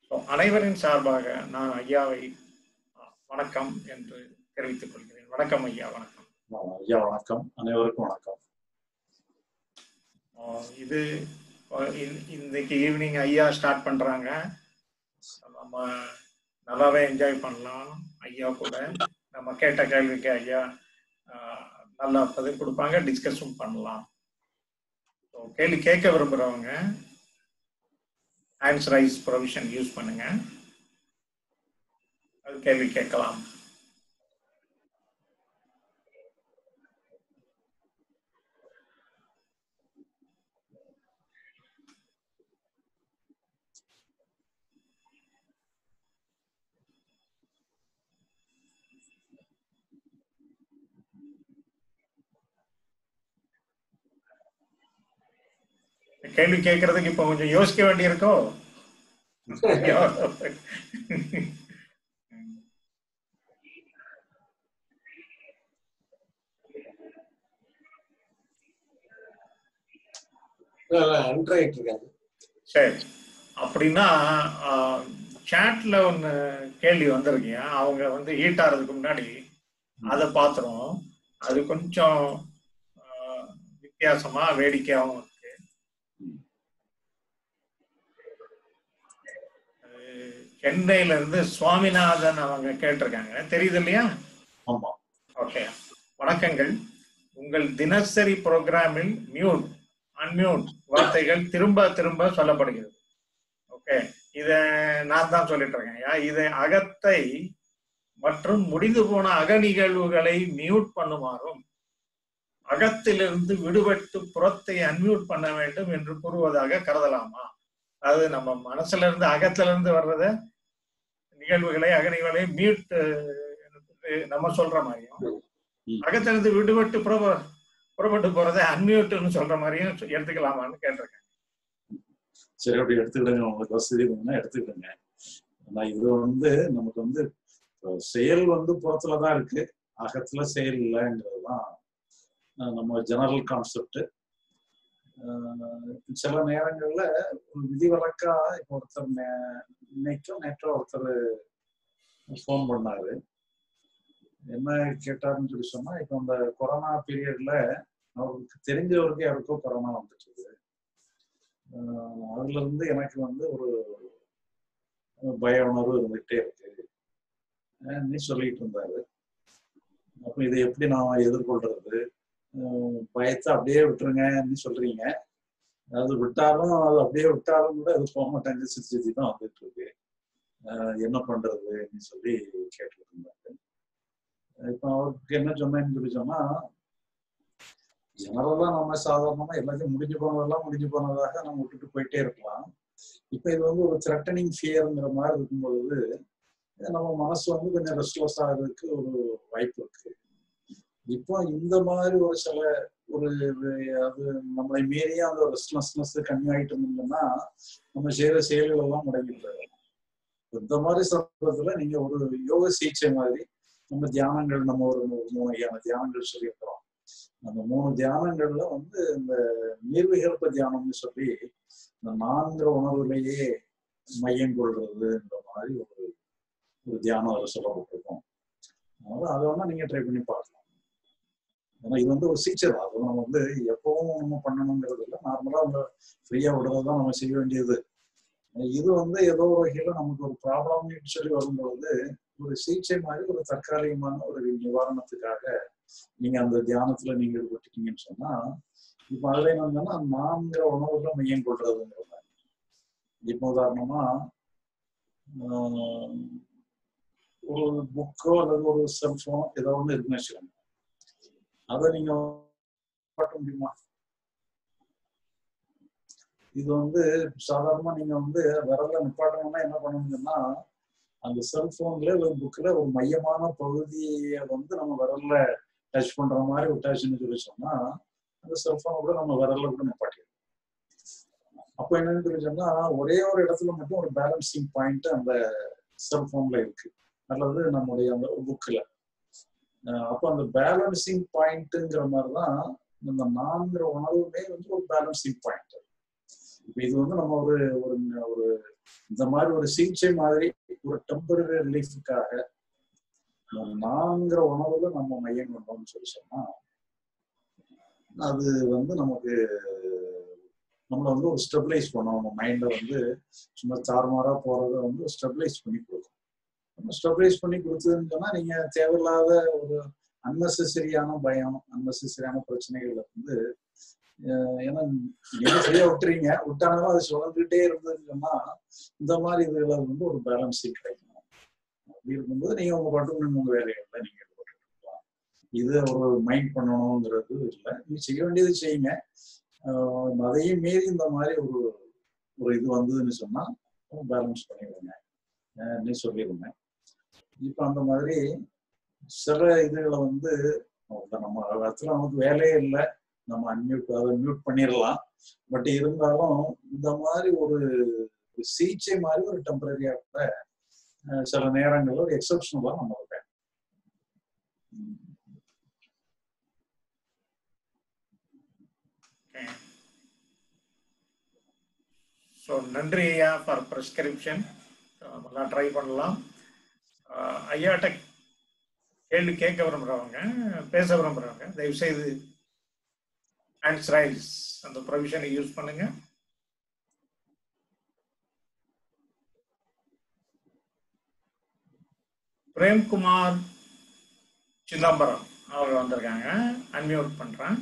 So, அனைவரின் சார்பாக நான் ஐயாவை அஹ், வணக்கம் என்று தெரிவித்துக் கொள்கிறேன் வணக்கம் ஐயா வணக்கம் ஆமா, ஐயா வணக்கம் அனைவருக்கும் வணக்கம் அஹ், இது அஹ், இன்- இன்னைக்கு ஈவினிங் ஐயா ஸ்டார்ட் பண்றாங்க நம்ம நல்லாவே என்ஜாய் பண்ணலாம் ஐயா கூட நம்ம கேட்ட கேள்விக்கு ஐயா அஹ், நல்லா பதில் கொடுப்பாங்க டிஸ்கஸும் பண்ணலாம் So, கேள்வி கேட்க விரும்புறவங்க ஆன்சர் ரைஸ் ப்ரொவிஷன் யூஸ் பண்ணுங்க அது கேள்வி கேட்கலாம் கேள்வி கேட்கறதுக்கு இப்ப கொஞ்சம் யோசிக்க வேண்டியிருக்கோ என்ட்ரு ஆயிட்டு இருக்காரு சரி அப்படின்னா சாட்ல ஒண்ணு கேள்வி வந்திருக்கீங்க அவங்க வந்து ஹீட் ஆறதுக்கு முன்னாடி அதை பாத்துறோம் அது கொஞ்சம் ஆஹ், வித்தியாசமா வேடிக்கையாகவும் இருக்கு அது சென்னையில இருந்து சுவாமிநாதன் அவங்க கேட்டிருக்காங்க தெரியுது இல்லையா ஆமா ஓகே வணக்கங்கள் உங்கள் தினசரி புரோகிராமில் மியூட் அன்மியூட் வார்த்தைகள் திரும்ப திரும்ப சொல்லப்படுகிறது ஓகே இத நான் தான் சொல்லிட்டு இருக்கேன் ஐயா. இதை அகத்தை மற்றும் முடிந்து போன அக நிகழ்வுகளை மியூட் பண்ணுமாறும் அகத்திலிருந்து விடுபட்டு புறத்தை அன்மியூட் பண்ண வேண்டும் என்று கூறுவதாக கருதலாமா அதாவது நம்ம மனசுல இருந்து அகத்துல இருந்து வர்றத நிகழ்வுகளை அகநிகழ்வுகளை மியூட் நம்ம சொல்ற மாதிரியும் ம். அகத்திலிருந்து விடுபட்டு புற புறப்பட்டு போறதை அன்மியூட்னு சொல்ற மாதிரியும் எடுத்துக்கலாமான்னு கேட்டிருக்கேன் சரி அப்படி எடுத்துக்கிடுங்க உங்களுக்கு வசதி வேணும்னா எடுத்துக்கிடுங்க ஆனா இது வந்து நமக்கு வந்து அஹ், செயல் வந்து புறத்துலதான் இருக்கு அகத்துல செயல் இல்லைங்கிறதுதான் அஹ், நம்ம ஜெனரல் கான்செப்ட் சில நேரங்கள்ல ஒரு விதிவிலக்கா இப்போ ஒருத்தர் நே- இன்னைக்கும் நேற்றோ ஒருத்தர் ஃபோன் பண்ணாரு என்ன கேட்டாருன்னு சொல்லி சொன்னா இப்போ அந்த கொரோனா பீரியட்ல அவருக்கு தெரிஞ்சவருக்கு யாருக்கோ கொரோனா வந்துட்டு ஆஹ் அதுல இருந்து எனக்கு வந்து ஒரு பய உணர்வு இருந்துகிட்டே இருக்கு ஆஹ் நீ சொல்லிட்டு இருந்தாரு அப்ப இதை எப்படி நான் எதிர்கொள்றது ஆஹ் பயத்தை அப்படியே விட்டுருங்கன்னு சொல்றீங்க அது விட்டாலும் அது அப்படியே விட்டாலும் கூட அது போக மாட்டேங்குது சுத்தி சுத்தி தான் வந்துட்டு இருக்கு ஆஹ் என்ன பண்றதுன்னு சொல்லி கேட்டுட்டு இருந்தாரு இப்ப அவருக்கு என்ன சொன்னேன்னு சொல்லி சொன்னா ஜெனரலா நம்ம சாதாரணமா எல்லாத்தையும் முடிஞ்சு போனதெல்லாம் முடிஞ்சு போனதாக நம்ம விட்டுட்டு போயிட்டே இருக்கலாம் இப்ப இது வந்து ஒரு த்ரெட்டனிங் ஃபியர்ங்கிற மாதிரி இருக்கும்பொழுது நம்ம மனசு வந்து கொஞ்சம் ரெஸ்ட்லெஸ் ஆகிறதுக்கு ஒரு வாய்ப்பு இருக்கு இப்போ இந்த மாதிரி ஒரு சில ஒரு அது நம்மளை மீறிய அந்த ரெஸ்ட்லெஸ்னஸ் கம்மியாயிட்டு இருந்தோம்னா நம்ம செய்யற செயல்கள் எல்லாம் முடங்கிட்டு இந்த மாதிரி சந்தர்ப்பத்துல நீங்க ஒரு யோக சிகிச்சை மாதிரி நம்ம தியானங்கள் நம்ம ஒரு மூணு வகையான தியானங்கள் சொல்லியிருக்கிறோம் அந்த மூணு தியானங்கள்ல வந்து இந்த நீர்விகல்ப தியானம்னு சொல்லி இந்த நான்கிற உணர்வுலேயே மையம் கொள்றதுன்ற மாதிரி ஒரு ஒரு தியானம் அதில் சொல்லப்பட்டிருக்கும் அதனால அதை வேணா நீங்க ட்ரை பண்ணி பார்க்கலாம் ஏன்னா இது வந்து ஒரு சிகிச்சை தான் அது நம்ம வந்து எப்பவும் நம்ம பண்ணணுங்கிறது இல்லை நார்மலா அவங்க ஃப்ரீயா விடுறது தான் நம்ம செய்ய வேண்டியது இது வந்து ஏதோ ஒரு வகையில நமக்கு ஒரு ப்ராப்ளம்னு சொல்லி வரும்பொழுது ஒரு சிகிச்சை மாதிரி ஒரு தற்காலிகமான ஒரு நிவாரணத்துக்காக நீங்க அந்த தியானத்துல நீங்க ஈடுபட்டுட்டீங்கன்னு சொன்னா இப்ப அதுல என்னன்னா நான்கிற உணவுல மையம் கொள்றதுங்கிற மாதிரி இப்ப உதாரணமா ஆஹ், ஒரு புக்கோ அல்லது ஒரு செல்போனோ ஏதோ ஒண்ணு இருக்குன்னு வச்சுக்கோங்க அதை நீங்க காட்ட முடியுமா இது வந்து சாதாரணமா நீங்க வந்து விரல நிப்பாட்டணும்னா என்ன பண்ணணும்னா அந்த செல்போன்ல ஒரு புக்ல ஒரு மையமான பகுதியை வந்து நம்ம விரல்ல டச் பண்ற மாதிரி விட்டாச்சுன்னு சொல்லி சொன்னா அந்த செல்போனை கூட நம்ம விரல்ல கூட நிப்பாட்டிடலாம் அப்போ என்னன்னு சொல்லி சொன்னா ஒரே ஒரு இடத்துல மட்டும் ஒரு பேலன்சிங் பாயிண்ட் அந்த செல்போன்ல இருக்கு அல்லது நம்முடைய அந்த புக்ல அப்போ அந்த பேலன்சிங் பாயிண்ட்டுங்கிற மாதிரி தான் இந்த நான்கிற உணர்வுமே வந்து ஒரு பேலன்சிங் பாயிண்ட் இப்ப இது வந்து நம்ம ஒரு ஒரு ஒரு இந்த மாதிரி ஒரு சிகிச்சை மாதிரி ஒரு டெம்பரரி ரிலீஃபுக்காக நான்கிற உணவுல நம்ம மையம் கொண்டோம்னு சொல்லி சொன்னா அது வந்து நமக்கு நம்மளை வந்து ஒரு ஸ்டெபிளைஸ் பண்ணும் நம்ம மைண்டை வந்து சும்மா தாறுமாறா போறத வந்து ஸ்டெபிளைஸ் பண்ணி கொடுக்கும் நம்ம ஸ்டெபிளைஸ் பண்ணி கொடுத்ததுன்னு சொன்னா நீங்க தேவையில்லாத ஒரு அன்னெசரியான பயம் அன்னெசரியான பிரச்சனைகள்ல வந்து அஹ் ஏன்னா நீங்க சரியா விட்டுறீங்க விட்டானாலும் அது சுழந்துகிட்டே இருந்ததுன்னு சொன்னா இந்த மாதிரி இதுல வந்து ஒரு பேலன்ஸிங் கிடைக்கும் அப்படி இருக்கும்போது நீங்க உங்க பாட்டுக்கு உங்க வேலைகள்ல நீங்க ஈடுபட்டுட்டு இருக்கலாம். இது ஒரு மைண்ட் பண்ணணுங்கிறது இல்லை நீங்க செய்ய வேண்டியது செய்யுங்க ஆஹ் அதையும் மீறி இந்த மாதிரி ஒரு ஒரு இது வந்ததுன்னு சொன்னா பேலன்ஸ் பண்ணிடுங்க ஆஹ் நீ சொல்லிடுங்க இப்ப அந்த மாதிரி சில இதுகளை வந்து அவங்க நம்ம இடத்துல நமக்கு வேலையே இல்லை நம்ம அன்மியூட் அதை மியூட் பண்ணிடலாம் பட் இருந்தாலும் இந்த மாதிரி ஒரு ஒரு சிகிச்சை மாதிரி ஒரு டெம்பரரியா கூட அஹ் சில நேரங்கள்ல ஒரு எக்ஸப்ஷனலா நம்ம இருப்பேன் ஸோ நன்றி ஐயா ஃபார் ப்ரெஸ்கிரிப்ஷன் நம்மலாம் ட்ரை பண்ணலாம் அஹ் ஐயாட்ட கேள்வி கேட்க விரும்புகிறவங்க பேச விரும்புகிறவங்க தயவுசெய்து ஹேண்ட்ஸ் ரைஸ் அந்த ப்ரொவிஷனை யூஸ் பண்ணுங்க பிரேம்குமார் சிதம்பரம் அவங்க வந்திருக்காங்க அன்மியூட் பண்றேன்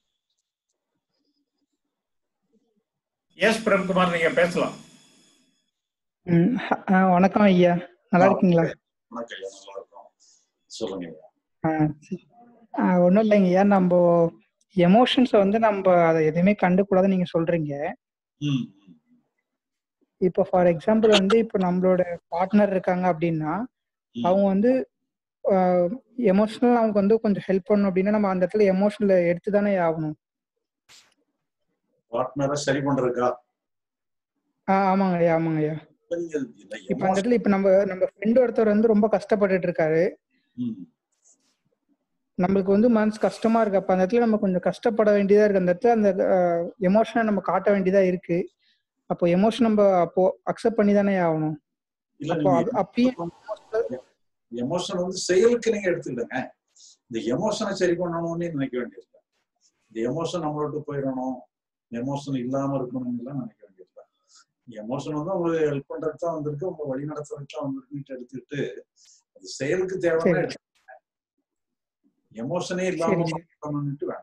எஸ் பிரேம்குமார் நீங்க பேசலாம் ம், ஆ, வணக்கம் ஐயா நல்லா இருக்கீங்களா வணக்கம் ஐயா நல்லா இருக்கும் சொல்லுங்க ஐயா ஒன்றும் இல்லைங்க ஐயா நம்ம எமோஷன்ஸை வந்து நம்ம அதை எதுவுமே கண்டுக்கூடாதுன்னு நீங்க சொல்றீங்க ம் ம். இப்போ ஃபார் எக்ஸாம்பிள் வந்து இப்போ நம்மளோட பார்ட்னர் இருக்காங்க அப்படின்னா ம். அவங்க வந்து எமோஷனல் அவங்க வந்து கொஞ்சம் ஹெல்ப் பண்ணணும் அப்படின்னா நம்ம அந்த இடத்துல எமோஷனல் எடுத்து தானே ஆகணும் பார்ட்னரை சரி பண்றதுக்கா ஆ ஆமாங்க ஐயா ஆமாங்க ஐயா நீங்க இல்ல, இப்போ அந்த இடத்துல இப்போ நம்ம நம்ம ஃப்ரெண்ட் ஒருத்தர் வந்து ரொம்ப கஷ்டப்பட்டுட்டு இருக்காரு ம். நம்மளுக்கு வந்து மனசு கஷ்டமா இருக்கு அப்ப அந்த இடத்துல நம்ம கொஞ்சம் கஷ்டப்பட வேண்டியதா இருக்கு அந்த இடத்துல அந்த எமோஷனை நம்ம காட்ட வேண்டியதா இருக்கு அப்போ எமோஷன் நம்ம அப்போ அக்செப்ட் பண்ணி தானே ஆகணும் இல்ல அப்போ நீங்க அது- அப்பயும் எமோஷன் வந்து செயலுக்கு நீங்க எடுத்துக்கிடுங்க இந்த எமோஷனை சரி பண்ணணும்னு நினைக்க வேண்டியதில்லை இந்த எமோஷன் நம்மள விட்டு போயிடணும் எமோஷன் இல்லாம இருக்கணும்னு எல்லாம் நினைக்க வேண்டியதில்லை எமோஷன் வந்து உங்களுக்கு ஹெல்ப் பண்றதுக்கு தான் வந்திருக்கு உங்க வழி நடத்துறதுக்கு தான் வந்திருக்குன்னு எடுத்துக்கிட்டு அது செயலுக்கு தேவையான சரி எமோஷனே இல்லாம சரிங்க. பண்ணணும்னுட்டு வேண்டாம்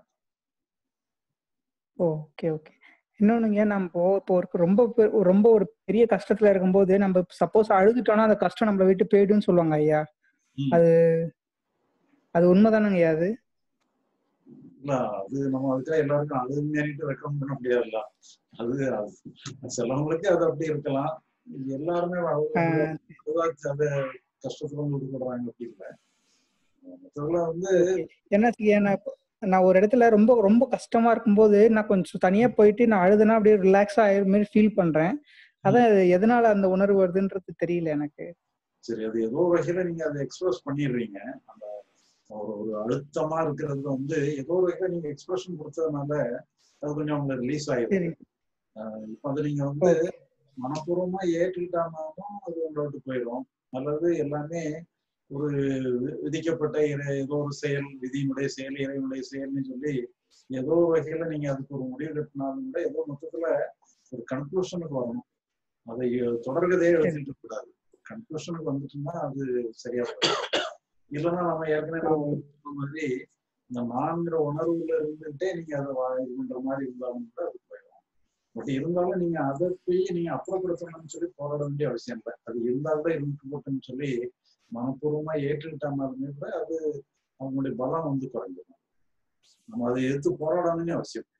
ஓகே ஓகே இன்னொன்னுங்க நம்ம இப்போ ஒரு ரொம்ப பெ- ரொம்ப ஒரு பெரிய கஷ்டத்துல இருக்கும்போது நம்ம சப்போஸ் அழுதுட்டோம்னா அந்த கஷ்டம் நம்மளை விட்டு போயிடும்னு சொல்லுவாங்க ஐயா ம். அது அது உண்மைதானங்க ஐயா அது இல்ல அது நம்ம அதுக்காக எல்லாருக்கும் அழுமையானிட்டு ரெக்கமெண்ட் பண்ண முடியாதுல்ல அது அது சிலவங்களுக்கு அது அப்படி இருக்கலாம் எல்லாருமே அழுது- ஆஹ் பொதுவாக அந்த கஷ்டத்துல வந்து ஈடுபடுறாங்க அப்படி இல்லை மற்றவங்கள வந்து என்ன செய்ய நான் இப்போ- நான் ஒரு இடத்துல ரொம்ப ரொம்ப கஷ்டமா இருக்கும்போது நான் கொஞ்சம் தனியா போயிட்டு நான் அழுதுனா அப்படியே ரிலாக்ஸா ஆயிரு மாதிரி ஃபீல் பண்றேன் அதான் அது எதனால அந்த உணர்வு வருதுன்றது தெரியல எனக்கு சரி அது ஏதோ ஒரு வகையில நீங்க அதை எக்ஸ்பிரஸ் பண்ணிடுறீங்க அந்த ஒரு ஒரு அழுத்தமா இருக்கிறது வந்து ஏதோ ஒரு வகையில நீங்க எக்ஸ்பிரஷன் கொடுத்ததுனால அது கொஞ்சம் உங்களுக்கு ரிலீஸ் ஆயிடுது சரி ஆஹ் இப்ப அது நீங்க வந்து மனப்பூர்வமா ஏற்றுக்கிட்டாலும் அது உங்களை விட்டு போயிடும் அல்லது எல்லாமே ஒரு வி- விதிக்கப்பட்ட இறை- ஏதோ ஒரு செயல் விதியினுடைய செயல் இறைவனுடைய செயல்னு சொல்லி ஏதோ ஒரு வகையில நீங்க அதுக்கு ஒரு முடிவு கட்டினாலும் கூட ஏதோ மொத்தத்துல ஒரு கன்க்ளூஷனுக்கு வரணும் அதை தொடர்கதையே எழுதிட்டு இருக்க கூடாது கன்க்ளூஷனுக்கு வந்துட்டுன்னா அது சரியா போயிடும் இல்லைன்னா நம்ம ஏற்கனவே நம்ம சொன்ன மாதிரி இந்த நான்கிற உணர்வுல இருந்துட்டே நீங்க அதை வா- இது பண்ற மாதிரி இருந்தாலும் கூட அது போயிடும் பட் இருந்தாலும் நீங்க அதை போய் நீங்க அப்புறப்படுத்தணும்னு சொல்லி போராட வேண்டிய அவசியம் இல்லை அது இருந்தால் கூட இருந்து போட்டுன்னு சொல்லி மனப்பூர்வமா ஏற்றுக்கிட்டாலுமே கூட அது அவங்களுடைய பலம் வந்து குறைஞ்சிடும் நம்ம அதை எதிர்த்து போராடணும்னு அவசியம் இல்லை.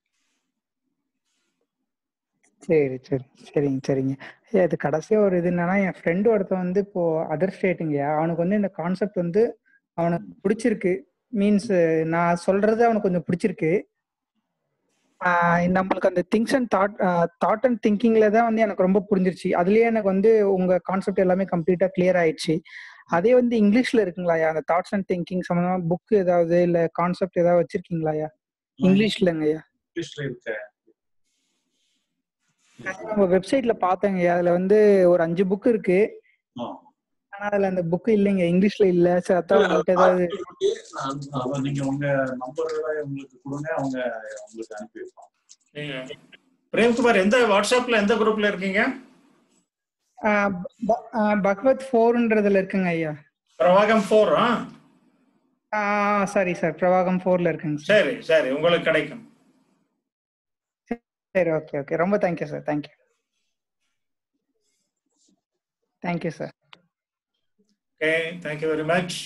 சரி சரி சரிங்க சரிங்க ஏய், இது கடைசியா ஒரு இது என்னன்னா என் ஃப்ரெண்டு ஒருத்தன் வந்து இப்போ அதர் ஸ்டேட்டுங்கய்யா அவனுக்கு வந்து இந்த கான்செப்ட் வந்து அவனுக்கு பிடிச்சிருக்கு மீன்ஸ் நான் சொல்றது அவனுக்கு கொஞ்சம் பிடிச்சிருக்கு ஆஹ் நம்மளுக்கு அந்த things and thought thought and திங்கிங்ல தான் வந்து எனக்கு ரொம்ப புரிஞ்சிருச்சு அதுலயே எனக்கு வந்து உங்க கான்செப்ட் எல்லாமே கம்ப்ளீட்டா கிளியர் ஆயிடுச்சு அதே வந்து இங்கிலீஷ்ல இருக்குங்களாயா அந்த தாட்ஸ் அண்ட் திங்கிங் சம்பந்தமா புக் ஏதாவது இல்ல கான்செப்ட் ஏதாவது வச்சிருக்கீங்களாயா இங்கிலீஷ்லங்கய்யா இங்கிலீஷ்ல இருக்க நம்ம வெப்சைட்ல பார்த்தேங்க அதுல வந்து ஒரு அஞ்சு புக் இருக்கு ஆ. ஆனா அதுல அந்த புக் இல்லைங்க இங்கிலீஷ்ல இல்ல சரி அதான் உங்கள்ட்ட ஏதாவது அதான் நீங்க உங்க நம்பர்களை உங்களுக்கு கொடுங்க அவங்க உங்களுக்கு அனுப்பி வைப்பாங்க நீங்க பிரேம்குமார் எந்த வாட்ஸ்அப்ல எந்த குரூப்ல இருக்கீங்க ஆஹ் ப- ஆஹ் பகவத் ஃபோர்ன்றதுல இருக்குங்க ஐயா பிரவாகம் ஃபோர் ஆ சாரி சார் பிரவாகம் ஃபோர்ல இருக்குங்க சார் சரி சரி உங்களுக்கு கிடைக்கும் சரி ஓகே ஓகே ரொம்ப thank you sir thank you thank you sir okay thank you very much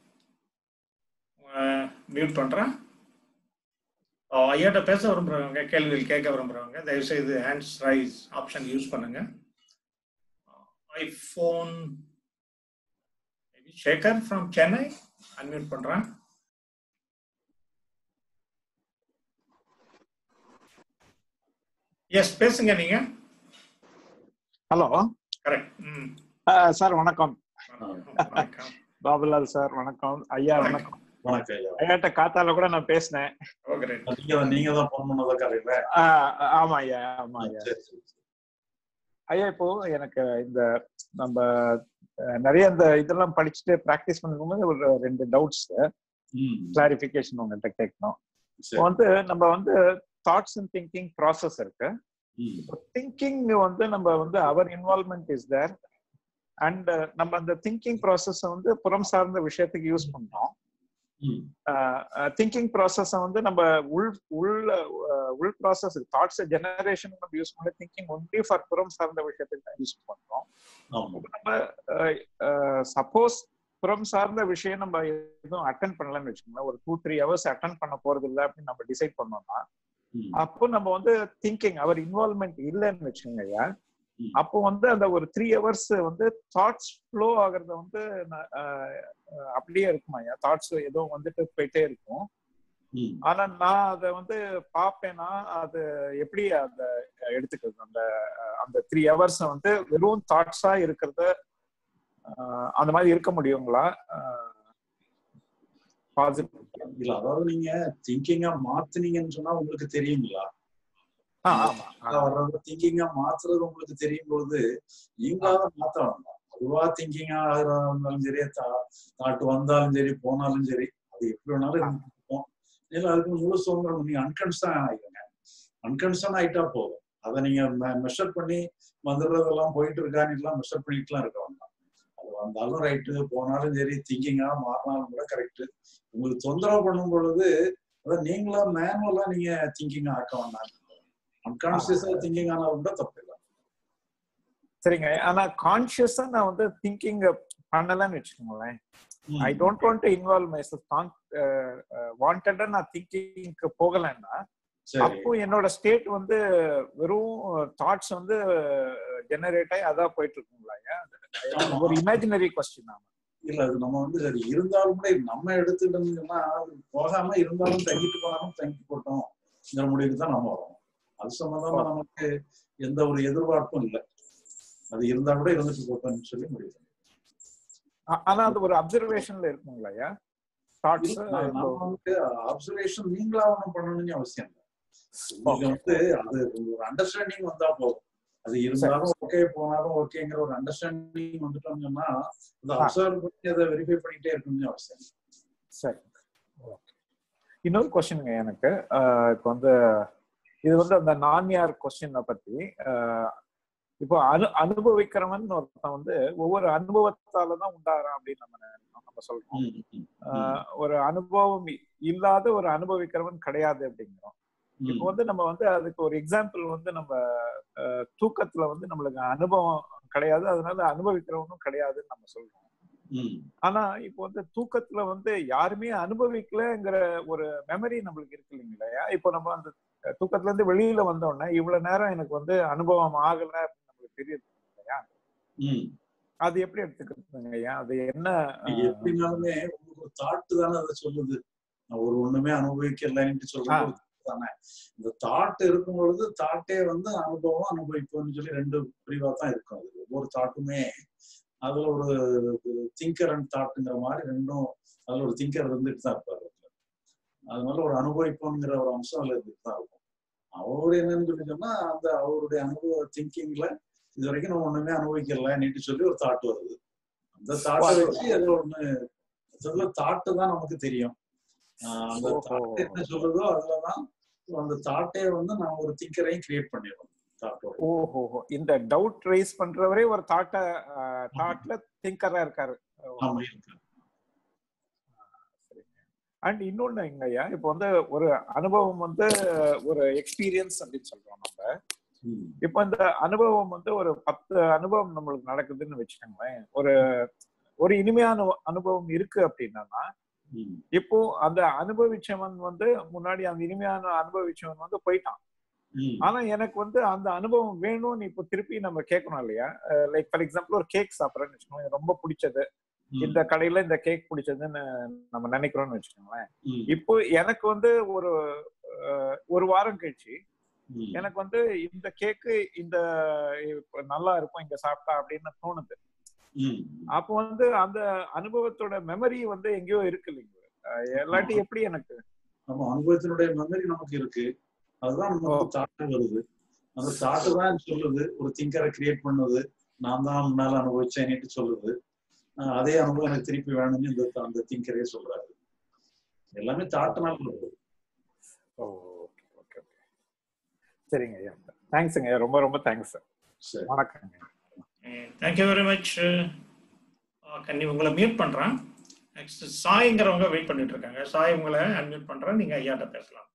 mute பண்றேன் ஓ, ஐயாட்ட பேச விரும்புறவங்க கேள்விகள் கேட்க விரும்புறவங்க தயவுசெய்து ஹேண்ட்ஸ் ரைஸ் ஆப்ஷன் யூஸ் பண்ணுங்க iPhone Sekar from Chennai unmute பண்றேன் எஸ் பேசுங்க நீங்க ஹலோ கரெக்ட் ம் சார் வணக்கம் வணக்கம் பாபுலால் சார் வணக்கம் ஐயா வணக்கம் வணக்கம் ஐயா ஐயாட்ட காத்தால கூட நான் பேசினேன் ஓ கிரேட் நீங்க தான் நீங்க தான் போன் பண்ணதா கரையில ஆஹ் ஆமா ஐயா ஆமா ஐயா சரி சரி ஐயா இப்போ எனக்கு இந்த நம்ம அஹ், நிறைய இந்த இதெல்லாம் படிச்சுட்டு ப்ராக்டிஸ் பண்ணும்போது ஒரு ரெண்டு டவுட்ஸ் ம் கிளாரிஃபிகேஷன் உங்கள்கிட்ட கேட்கணும் சரி இப்போ வந்து நம்ம வந்து தாட்ஸ் அண்ட் திங்கிங் ப்ராசஸ் இருக்கு ம் திங்கிங் வந்து நம்ம வந்து அவர் இன்வால்மெண்ட் இஸ் தேர் அண்ட் நம்ம அந்த திங்கிங் ப்ராசஸ் வந்து புறம் சார்ந்த விஷயத்துக்கு யூஸ் பண்றோம் ம் திங்கிங் ப்ராசஸ் வந்து நம்ம உள் உள் அஹ், உள் ப்ராசஸ் தாட்ஸ் ஜெனரேஷன் நம்ம யூஸ் பண்ண திங்கிங் ஒன்லி ஃபார் புறம் சார்ந்த விஷயத்துக்கு தான் யூஸ் பண்றோம் ஆமா நம்ம சப்போஸ் புறம் சார்ந்த விஷயம் நம்ம எதுவும் அட்டன் பண்ணலன்னு வச்சுக்கோங்களேன் ஒரு டூ த்ரீ ஹவர்ஸ் அட்டன் பண்ண போறது இல்லை அப்படின்னு நம்ம டிசைட் பண்ணோம்னா ம் அப்போ நம்ம வந்து திங்கிங் அவர் இன்வால்மெண்ட் இல்லைன்னு வச்சுக்கோங்க ஐயா ம். அப்போ வந்து அந்த ஒரு த்ரீ ஹவர்ஸ் வந்து தாட்ஸ் ஃப்ளோ ஆகுறத வந்து ந- அஹ், அஹ், அப்படியே இருக்குமா ஐயா தாட்ஸ் ஏதோ வந்துட்டு போயிட்டே இருக்கும் ம் ஆனா நான் அதை வந்து பார்ப்பேன்னா அது எப்படி அதை எடுத்துக்கிறது அந்த அஹ், அந்த த்ரீ ஹவர்ஸ் வந்து வெறும் தாட்ஸா இருக்கிறத அஹ், அந்த மாதிரி இருக்க முடியுங்களா பாசிட்டிவ் இல்ல அதாவது நீங்க திங்கிங்கா மாத்துனீங்கன்னு சொன்னா உங்களுக்கு தெரியுங்களா ஆமா வர்றது திங்கிங்கா மாத்துறது உங்களுக்கு தெரியும் பொழுது நீங்களாக மாத்த வேண்டாம் அதுவா திங்கிங்கா இருந்தாலும் சரி தாட்டு வந்தாலும் சரி போனாலும் சரி அது எப்படி வேணாலும் இருந்துக்கும் இல்ல அதுக்கு முழு சுதந்திரம் நீங்க அன்கன்சர்ன் ஆயிடுங்க அன்கன்சர்ன் ஆயிட்டா போதும் அதை நீங்க மெஷர் பண்ணி வந்துடுறதெல்லாம் போயிட்டு இருக்கான்னு எல்லாம் மெஷர் பண்ணிட்டுலாம் இருக்க வேண்டாம் அது வந்தாலும் ரைட்டு போனாலும் சரி திங்கிங்கா மாறினாலும் கூட கரெக்ட் உங்களுக்கு தொந்தரவு பண்ணும் பொழுது அதான் நீங்களா மேனுவலா நீங்க திங்கிங் ஆக்க வேண்டாம் அன்கான்சியஸா திங்கிங் ஆனாலும் கூட தப்பு இல்லை சரிங்க ஆனா கான்சியஸா நான் வந்து திங்கிங் பண்ணலன்னு வச்சுக்கோங்களேன் I don't want to involve myself வாண்டடா நான் திங்கிங்க்கு போகலைன்னா சரி அப்போ என்னோட ஸ்டேட் வந்து வெறும் தாட்ஸ் வந்து ஜெனரேட் ஆகி அதான் போயிட்டு இருக்குங்களா ஐயா? ஒரு இமேஜினரி கொஸ்டின் ஆமா இல்ல அது நம்ம வந்து சரி இருந்தாலும் கூட நம்ம எடுத்துக்கிட்டோம்னா அது போகாம இருந்தாலும் தங்கிட்டு போனாலும் தங்கி போட்டோம் முடிவுக்கு தான் நம்ம வரோம் அது சம்பந்தமா நமக்கு எந்த ஒரு எதிர்பார்ப்பும் இல்லை அது இருந்தா கூட இருந்துட்டு போட்டோம்னு சொல்லி முடிவு பண்ணிக்கலாம். ஆ- ஆனா அது ஒரு அப்சர்வேஷன்ல இருக்குங்களா ஐயா தாட்ஸ் இல்ல, நான் நம்ம வந்து அப்சர்வேஷன் நீங்களா ஒண்ணும் பண்ணணும்னு அவசியம் இல்லை உங்களுக்கு வந்து அது ஒரு அண்டர்ஸ்டாண்டிங் வந்தா போதும் அது இருந்தாலும் ஓகே போனாலும் ஓகேங்கிற ஒரு அண்டர்ஸ்டாண்டிங் வந்துட்டோம்னா அதை அப்சர்வ் பண்ணி அதை வெரிஃபை பண்ணிட்டே இருக்கணும்னு அவசியம் இல்லை. சரி Okay. இன்னொரு கொஸ்டினுங்க எனக்கு ஆஹ் இப்போ வந்து இது வந்து அந்த நான் யார் கொஸ்டினை பத்தி ஆஹ் இப்போ அனு அனுபவிக்கிறவன் ஒருத்தன் வந்து ஒவ்வொரு அனுபவத்தால தான் உண்டாகிறான் அப்படின்னு நம்ம நெ- நம்ம சொல்றோம் ம், ம், ம், ஆஹ் ஒரு அனுபவம் இ- இல்லாத ஒரு அனுபவிக்கிறவன் கிடையாது அப்படிங்கிறோம் ம். இப்போ வந்து நம்ம வந்து அதுக்கு ஒரு எக்ஸாம்பிள் வந்து நம்ம ஆஹ் தூக்கத்துல வந்து நம்மளுக்கு அனுபவம் கிடையாது அதனால அனுபவிக்கிறவனும் கிடையாதுன்னு நம்ம சொல்றோம் ம், ஆனா இப்போ வந்து தூக்கத்துல வந்து யாருமே அனுபவிக்கலங்கிற ஒரு மெமரி நம்மளுக்கு இருக்கு இல்லைங்களா இப்போ நம்ம அந்த தூக்கத்துல இருந்து வெளியில வந்த உடனே இவ்வளவு நேரம் எனக்கு வந்து அனுபவம் ஆகல அப்படின்னு நம்மளுக்கு தெரியுது இல்லையா ம். அது எப்படி எடுத்துக்கிறதுங்க ஐயா அது என்ன இது எப்படினாலுமே உங்களுக்கு ஒரு தாட்டு தானே அதை சொல்லுது நான் ஒரு ஒண்ணுமே அனுபவிக்கலைன்ட்டு சொல்றது ஒரு thought தானே இந்த தாட் இருக்கும் பொழுது தாட்டே வந்து அனுபவம் அனுபவிப்புன்னு சொல்லி ரெண்டு பிரிவா தான் இருக்கும் அது ஒவ்வொரு தாட்டுமே அதுல ஒரு திங்கர் அண்ட் தாட்டுங்கிற மாதிரி ரெண்டும் அதுல ஒரு திங்கர் இருந்துட்டு தான் இருப்பாரு அதுல. அதனால ஒரு அனுபவிப்புங்கிற ஒரு அம்சம் அதுல இருந்துட்டு தான் இருக்கும் அவர் என்னன்னு சொல்லி சொன்னா அந்த அவருடைய அனுபவ திங்கிங்ல இது வரைக்கும் நம்ம ஒண்ணுமே அனுபவிக்கல நீட்டு சொல்லி ஒரு தாட் வருது அந்த தாட்டை வச்சு ஏதோ ஒண்ணு சொல்ல தாட்டு தான் நமக்கு தெரியும் ஆஹ் அந்த ஓஹோ. தாட் என்ன சொல்லுதோ அதுலதான் அந்த தாட்டே வந்து நம்ம ஒரு திங்கரையும் கிரியேட் பண்ணிடுறோம் தாட்டோட ஓஹோ இந்த டவுட் ரைஸ் பண்றவரே ஒரு தாட்ட தாட்ல திங்கரா இருக்காரு ஆமா இருக்கு அண்ட் இன்னொன்னு எங்கய்யா இப்போ வந்து ஒரு அனுபவம் வந்து ஒரு எக்ஸ்பீரியன்ஸ் அப்படின்னு சொல்றோம் நம்ம ம். இப்போ இந்த அனுபவம் வந்து ஒரு பத்து அனுபவம் நம்மளுக்கு நடக்குதுன்னு வச்சுக்கோங்களேன் ஒரு ஒரு இனிமையான அனுபவம் இருக்கு அப்படின்னா ம். இப்போ அந்த அனுபவிச்சவன் வந்து முன்னாடி அந்த இனிமையான அனுபவிச்சவன் வந்து போயிட்டான் ம். ஆனா எனக்கு வந்து அந்த அனுபவம் வேணும்னு இப்போ திருப்பி நம்ம கேட்கணும் இல்லையா லைக் ஃபார் எக்ஸாம்பிள் ஒரு கேக் சாப்பிட்றேன்னு வச்சுக்கோங்க எனக்கு ரொம்ப பிடிச்சது ம். இந்த கடையில இந்த கேக் பிடிச்சதுன்னு நம்ம நினைக்கிறோம்னு வச்சுக்கோங்களேன் ம். இப்போ எனக்கு வந்து ஒரு அஹ், ஒரு வாரம் கழிச்சு ம். எனக்கு வந்து இந்த கேக்கு இந்த இப்ப நல்லா இருக்கும் இங்க சாப்பிட்டா அப்படின்னு தோணுது ம். அப்போ வந்து அந்த அனுபவத்தோட மெமரி வந்து எங்கேயோ இருக்கு இல்லைங்க அஹ், இல்லாட்டி எப்படி எனக்கு நம்ம அனுபவத்தினுடைய மெமரி நமக்கு இருக்கு அதுதான் நமக்கு தாட்டு வருது அந்த தாட்டு தான் சொல்லுது ஒரு திங்கரை கிரியேட் பண்ணுது நான் தான் முன்னால அனுபவிச்சேன்னுட்டு சொல்லுது ஆஹ் அதே அனுபவம் எனக்கு திருப்பி வேணும்னு இந்த அந்த திங்கரே சொல்றாரு எல்லாமே தாட்டுனால வருது ஓ ஓகே ஓகே ஓகே சரிங்க ஐயா தேங்க்ஸுங்க ஐயா ரொம்ப ரொம்ப தேங்க்ஸ் சரி வணக்கங்க தேங்க்யூ வெரி மச் கண்ணி உங்களை மியூட் பண்றேன் நெக்ஸ்ட் சாய்ங்கிறவங்க வெயிட் பண்ணிட்டு இருக்காங்க சாய் உங்களை அன்மியூட் பண்றேன் நீங்க ஐயாட்ட பேசலாம்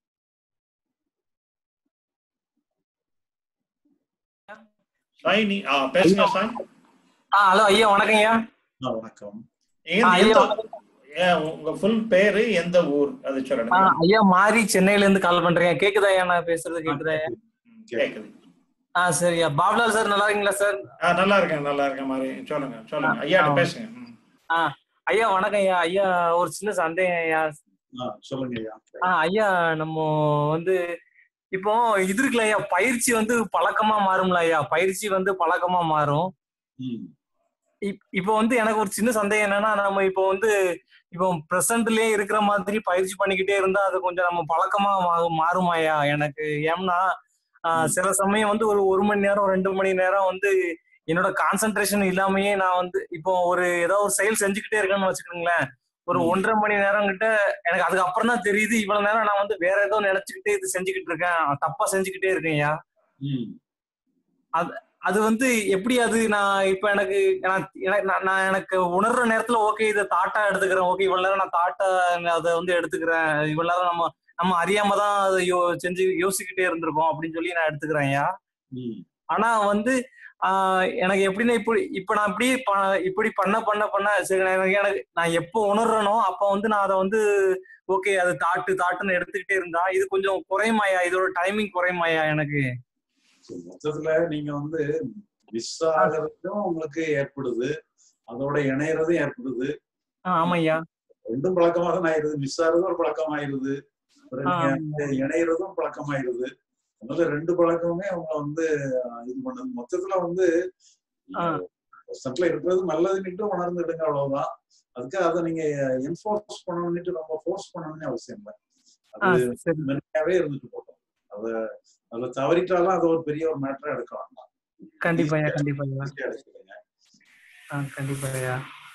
சாய் நீ ஆ பேசுங்க சாய் ஆ ஹலோ ஐயா வணக்கம் ஐயா ஆ, வணக்கம் எங்க- ஆ, ஐயா எந்த ஏன் உங்க ஃபுல் பேரு எந்த ஊர் அது ஆ, சொல்லணும் ஐயா மாறி சென்னையில இருந்து கால் பண்றேன் கேக்குதா ஐயா நான் பேசுறது கேக்குதா ஐயா ம், கேக்குது ஆ சரியா பாபுலால் சார் நல்லா இருக்கீங்களா சார் ஆ நல்லா இருக்கேன் நல்லா இருக்கேன் மாதிரி சொல்லுங்க சொல்லுங்க ஐயாட்ட ஆ. பேசுங்க ம். ஐயா வணக்கம் ஐயா ஐயா ஒரு சின்ன சந்தேகம் ஐயா ஆ, சொல்லுங்க ஐயா ஆ ஐயா நம்ம வந்து இப்போ இது இருக்குல்ல ஐயா பயிற்சி வந்து பழக்கமா மாறும்ல ஐயா பயிற்சி வந்து பழக்கமா மாறும் ம். இப்- இப்போ வந்து எனக்கு ஒரு சின்ன சந்தேகம் என்னன்னா நம்ம இப்போ வந்து இப்போ பிரசன்ட்லயே இருக்கிற மாதிரி பயிற்சி பண்ணிக்கிட்டே இருந்தா அது கொஞ்சம் நம்ம பழக்கமா மா- மாறுமாயா எனக்கு ஏன்னா ஆஹ், ம். சில சமயம் வந்து ஒரு ஒரு மணி நேரம் ரெண்டு மணி நேரம் வந்து என்னோட கான்சென்ட்ரேஷன் இல்லாமயே நான் வந்து இப்போ ஒரு ஏதோ ஒரு செயல் செஞ்சுக்கிட்டே இருக்கேன்னு வச்சுக்கோங்களேன் ஒரு ம். ஒன்றரை மணி நேரம் கிட்ட எனக்கு அதுக்கு அப்புறம் தான் தெரியுது இவ்வளவு நேரம் நான் வந்து வேற ஏதோ நினைச்சுக்கிட்டே இது செஞ்சுக்கிட்டு இருக்கேன் தப்பா செஞ்சுக்கிட்டே இருக்கேன்யா ம். அது வந்து எப்படி அது நான் இப்ப எனக்கு நான் எனக்கு- நான் நான் எனக்கு உணர்ற நேரத்துல ஓகே இதை தாட்டா எடுத்துக்கிறேன் ஓகே இவ்வளவு நேரம் நான் தாட்டா அதை வந்து எடுத்துக்கிறேன் இவ்வளவு நேரம் நம்ம நம்ம அறியாம தான் அதை யோ செஞ்சு யோசிக்கிட்டே இருந்திருக்கோம் அப்படின்னு சொல்லி நான் எடுத்துக்கிறேன் ஐயா ம். ஆனா வந்து ஆஹ் எனக்கு எப்படின்னா இப்படி இப்ப நான் இப்படி ப- இப்படி பண்ண பண்ண பண்ண சரி நான் எனக்கு எனக்கு நான் எப்போ உணர்றனோ அப்ப வந்து நான் அதை வந்து ஓகே அது தாட்டு தாட்டுன்னு எடுத்துக்கிட்டே இருந்தா இது கொஞ்சம் குறையுமாயா இதோட டைமிங் குறையுமாயா எனக்கு சரி, மொத்தத்துல நீங்க வந்து மிஸ் ஆகிறதும் உங்களுக்கு ஏற்படுது அதோட இணையறதும் ஏற்படுது ஆ, ஆமாய்யா ரெண்டும் பழக்கமாக தான் ஆயிருது மிஸ் ஆகுறதும் ஒரு பழக்கமாயிருது அப்புறம் ஆ, நீங்க இணையறதும் பழக்கமாயிருது அதனால ரெண்டு பழக்கமுமே அவங்க வந்து அஹ், இது பண்ணுது மொத்தத்துல வந்து ஆ. சென்ட்ல இருக்கிறது நல்லதுன்னுட்டு உணர்ந்துடுங்க அவ்வளவுதான் அதுக்காக அதை நீங்க என்ஃபோர்ஸ் பண்ணணும்னுட்டு ரொம்ப ஃபோர்ஸ் பண்ணணும்னு அவசியம் இல்லை ஆ, அது சரி மென்மையாவே இருந்துட்டு போட்டோம் அத அதுல தவறிட்டாலும் அது ஒரு பெரிய ஒரு மேட்டரா எடுக்க வேண்டாம் கண்டிப்பாய்யா கண்டிப்பாய்யா ஈஸியா எடுத்துக்கங்க ஆ கண்டிப்பாய்யா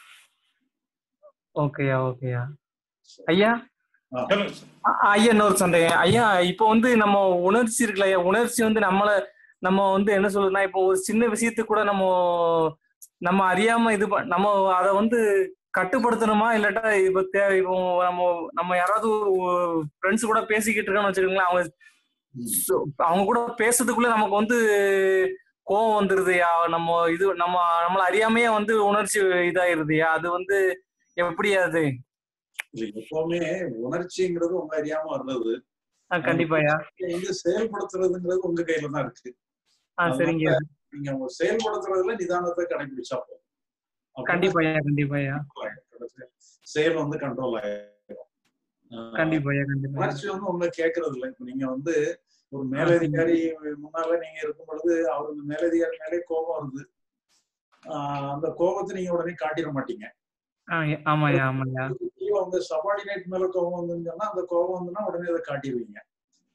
ஓகேயா ஓகேயா ஐயா சொல்லுங்க சார் அ- ஐயா இன்னொரு சந்தேகம் ஐயா இப்போ வந்து நம்ம உணர்ச்சி இருக்குல்ல ஐயா உணர்ச்சி வந்து நம்மள நம்ம வந்து என்ன சொல்றதுன்னா இப்போ ஒரு சின்ன விஷயத்துக்கு கூட நம்ம நம்ம அறியாம இது ப- நம்ம அதை வந்து கட்டுப்படுத்தணுமா இல்லாட்டா இப்போ தே இப்போ நம்ம நம்ம யாராவது ஃப்ரெண்ட்ஸ் கூட பேசிக்கிட்டு இருக்கோம்னு வச்சுக்கோங்களேன் அவங்க ம். So, அவங்க கூட பேசுறதுக்குள்ள நமக்கு வந்து கோவம் வந்துருதுயா நம்ம இது நம்ம நம்மள அறியாமையே வந்து உணர்ச்சி இதாயிருதுயா அது வந்து எப்படி அது இல்ல எப்பவுமே உணர்ச்சிங்கிறது உங்க அறியாம வர்றது ஆ, கண்டிப்பாயா நீங்க வந்து செயல்படுத்துறதுங்கிறது உங்க கையில தான் இருக்கு ஆ சரிங்க நீங்க உங்க செயல்படுத்துறதுல நிதானத்தை கடைபிடிச்சா போதும் அப்ப கண்டிப்பாயா கண்டிப்பாயா கடைசியா செயல் வந்து கண்ட்ரோல் ஆயிடும் ஆஹ் கண்டிப்பாயா கண்டிப்பா உணர்ச்சி வந்து உங்களை கேட்கறது இல்லை இப்ப நீங்க வந்து ஒரு மேலதிகாரி முன்னால நீங்க இருக்கும் பொழுது அவர் இந்த மேலதிகாரி மேலே கோபம் வருது ஆஹ் அந்த கோபத்தை நீங்க உடனே காட்டிட மாட்டீங்க ஆ, ஆமாயா ஆமாயா கீழே உங்க சபார்டினேட் மேல கோபம் வந்துன்னு சொன்னா அந்த கோபம் வந்துன்னா உடனே அதை காட்டிடுவீங்க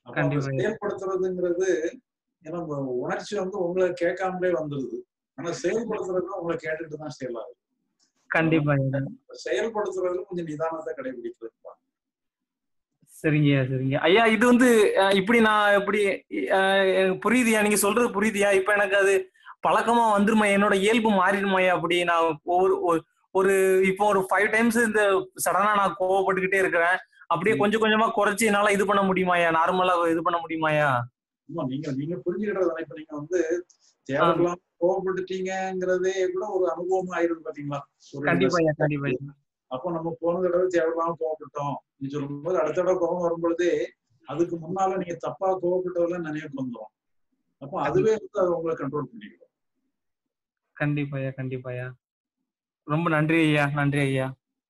அப்ப அந்த கண்டிப்பா. செயல்படுத்துறதுங்கிறது ஏன்னா உங்க உணர்ச்சி வந்து உங்களை கேட்காமலே வந்துருது ஆனா செயல்படுத்துறது உங்களை கேட்டுட்டு தான் செய்யலாம் கண்டிப்பா ஐயா செயல்படுத்துறதுல கொஞ்சம் நிதானத்தை கடைபிடிக்கிறது தான் சரிங்கய்யா சரிங்க ஐயா இது வந்து அஹ், இப்படி நான் இப்படி அஹ், எனக்கு புரியுதுயா நீங்க சொல்றது புரியுதுயா இப்ப எனக்கு அது பழக்கமா வந்துருமா என்னோட இயல்பு மாறிடுமாயா அப்படி நான் ஒவ்வொரு ஒரு- ஒரு இப்போ ஒரு ஃபைவ் டைம்ஸ் இந்த சடனா நான் கோவப்பட்டுக்கிட்டே இருக்கிறேன் அப்படியே கொஞ்சம் கொஞ்சமா குறைச்சு என்னால இது பண்ண முடியுமாயா நார்மலா இது பண்ண முடியுமாயா ஆமா நீங்க நீங்க புரிஞ்சுக்கிட்டது இப்ப நீங்க வந்து தேவையில்லாம கோவப்பட்டுட்டீங்கிறதே கூட ஒரு அனுபவம் ஆயிருது பாத்தீங்களா ஒரு கண்டிப்பா ஐயா கண்டிப்பா ஐயா. அப்போ நம்ம போன தடவை தேவையில்லாம கோவப்பட்டோம் நீ சொல்லும்போது அடுத்த தடவை கோவம் வரும்பொழுதே அதுக்கு முன்னால நீங்க தப்பா கோவப்பட்டதெல்லாம் நினைவுக்கு வந்துடும் அப்போ அதுவே வந்து அதை உங்களை கண்ட்ரோல் பண்ணிடும் கண்டிப்பா ஐயா கண்டிப்பா ஐயா ரொம்ப நன்றி ஐயா நன்றி ஐயா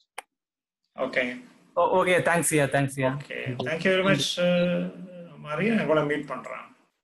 ஓகே ஓகே தேங்க்ஸ் ஐயா தேங்க்ஸ் ஐயா ஓகே தேங்க்யூ வெரி மச் மாதிரி உங்களை மீட் பண்றேன்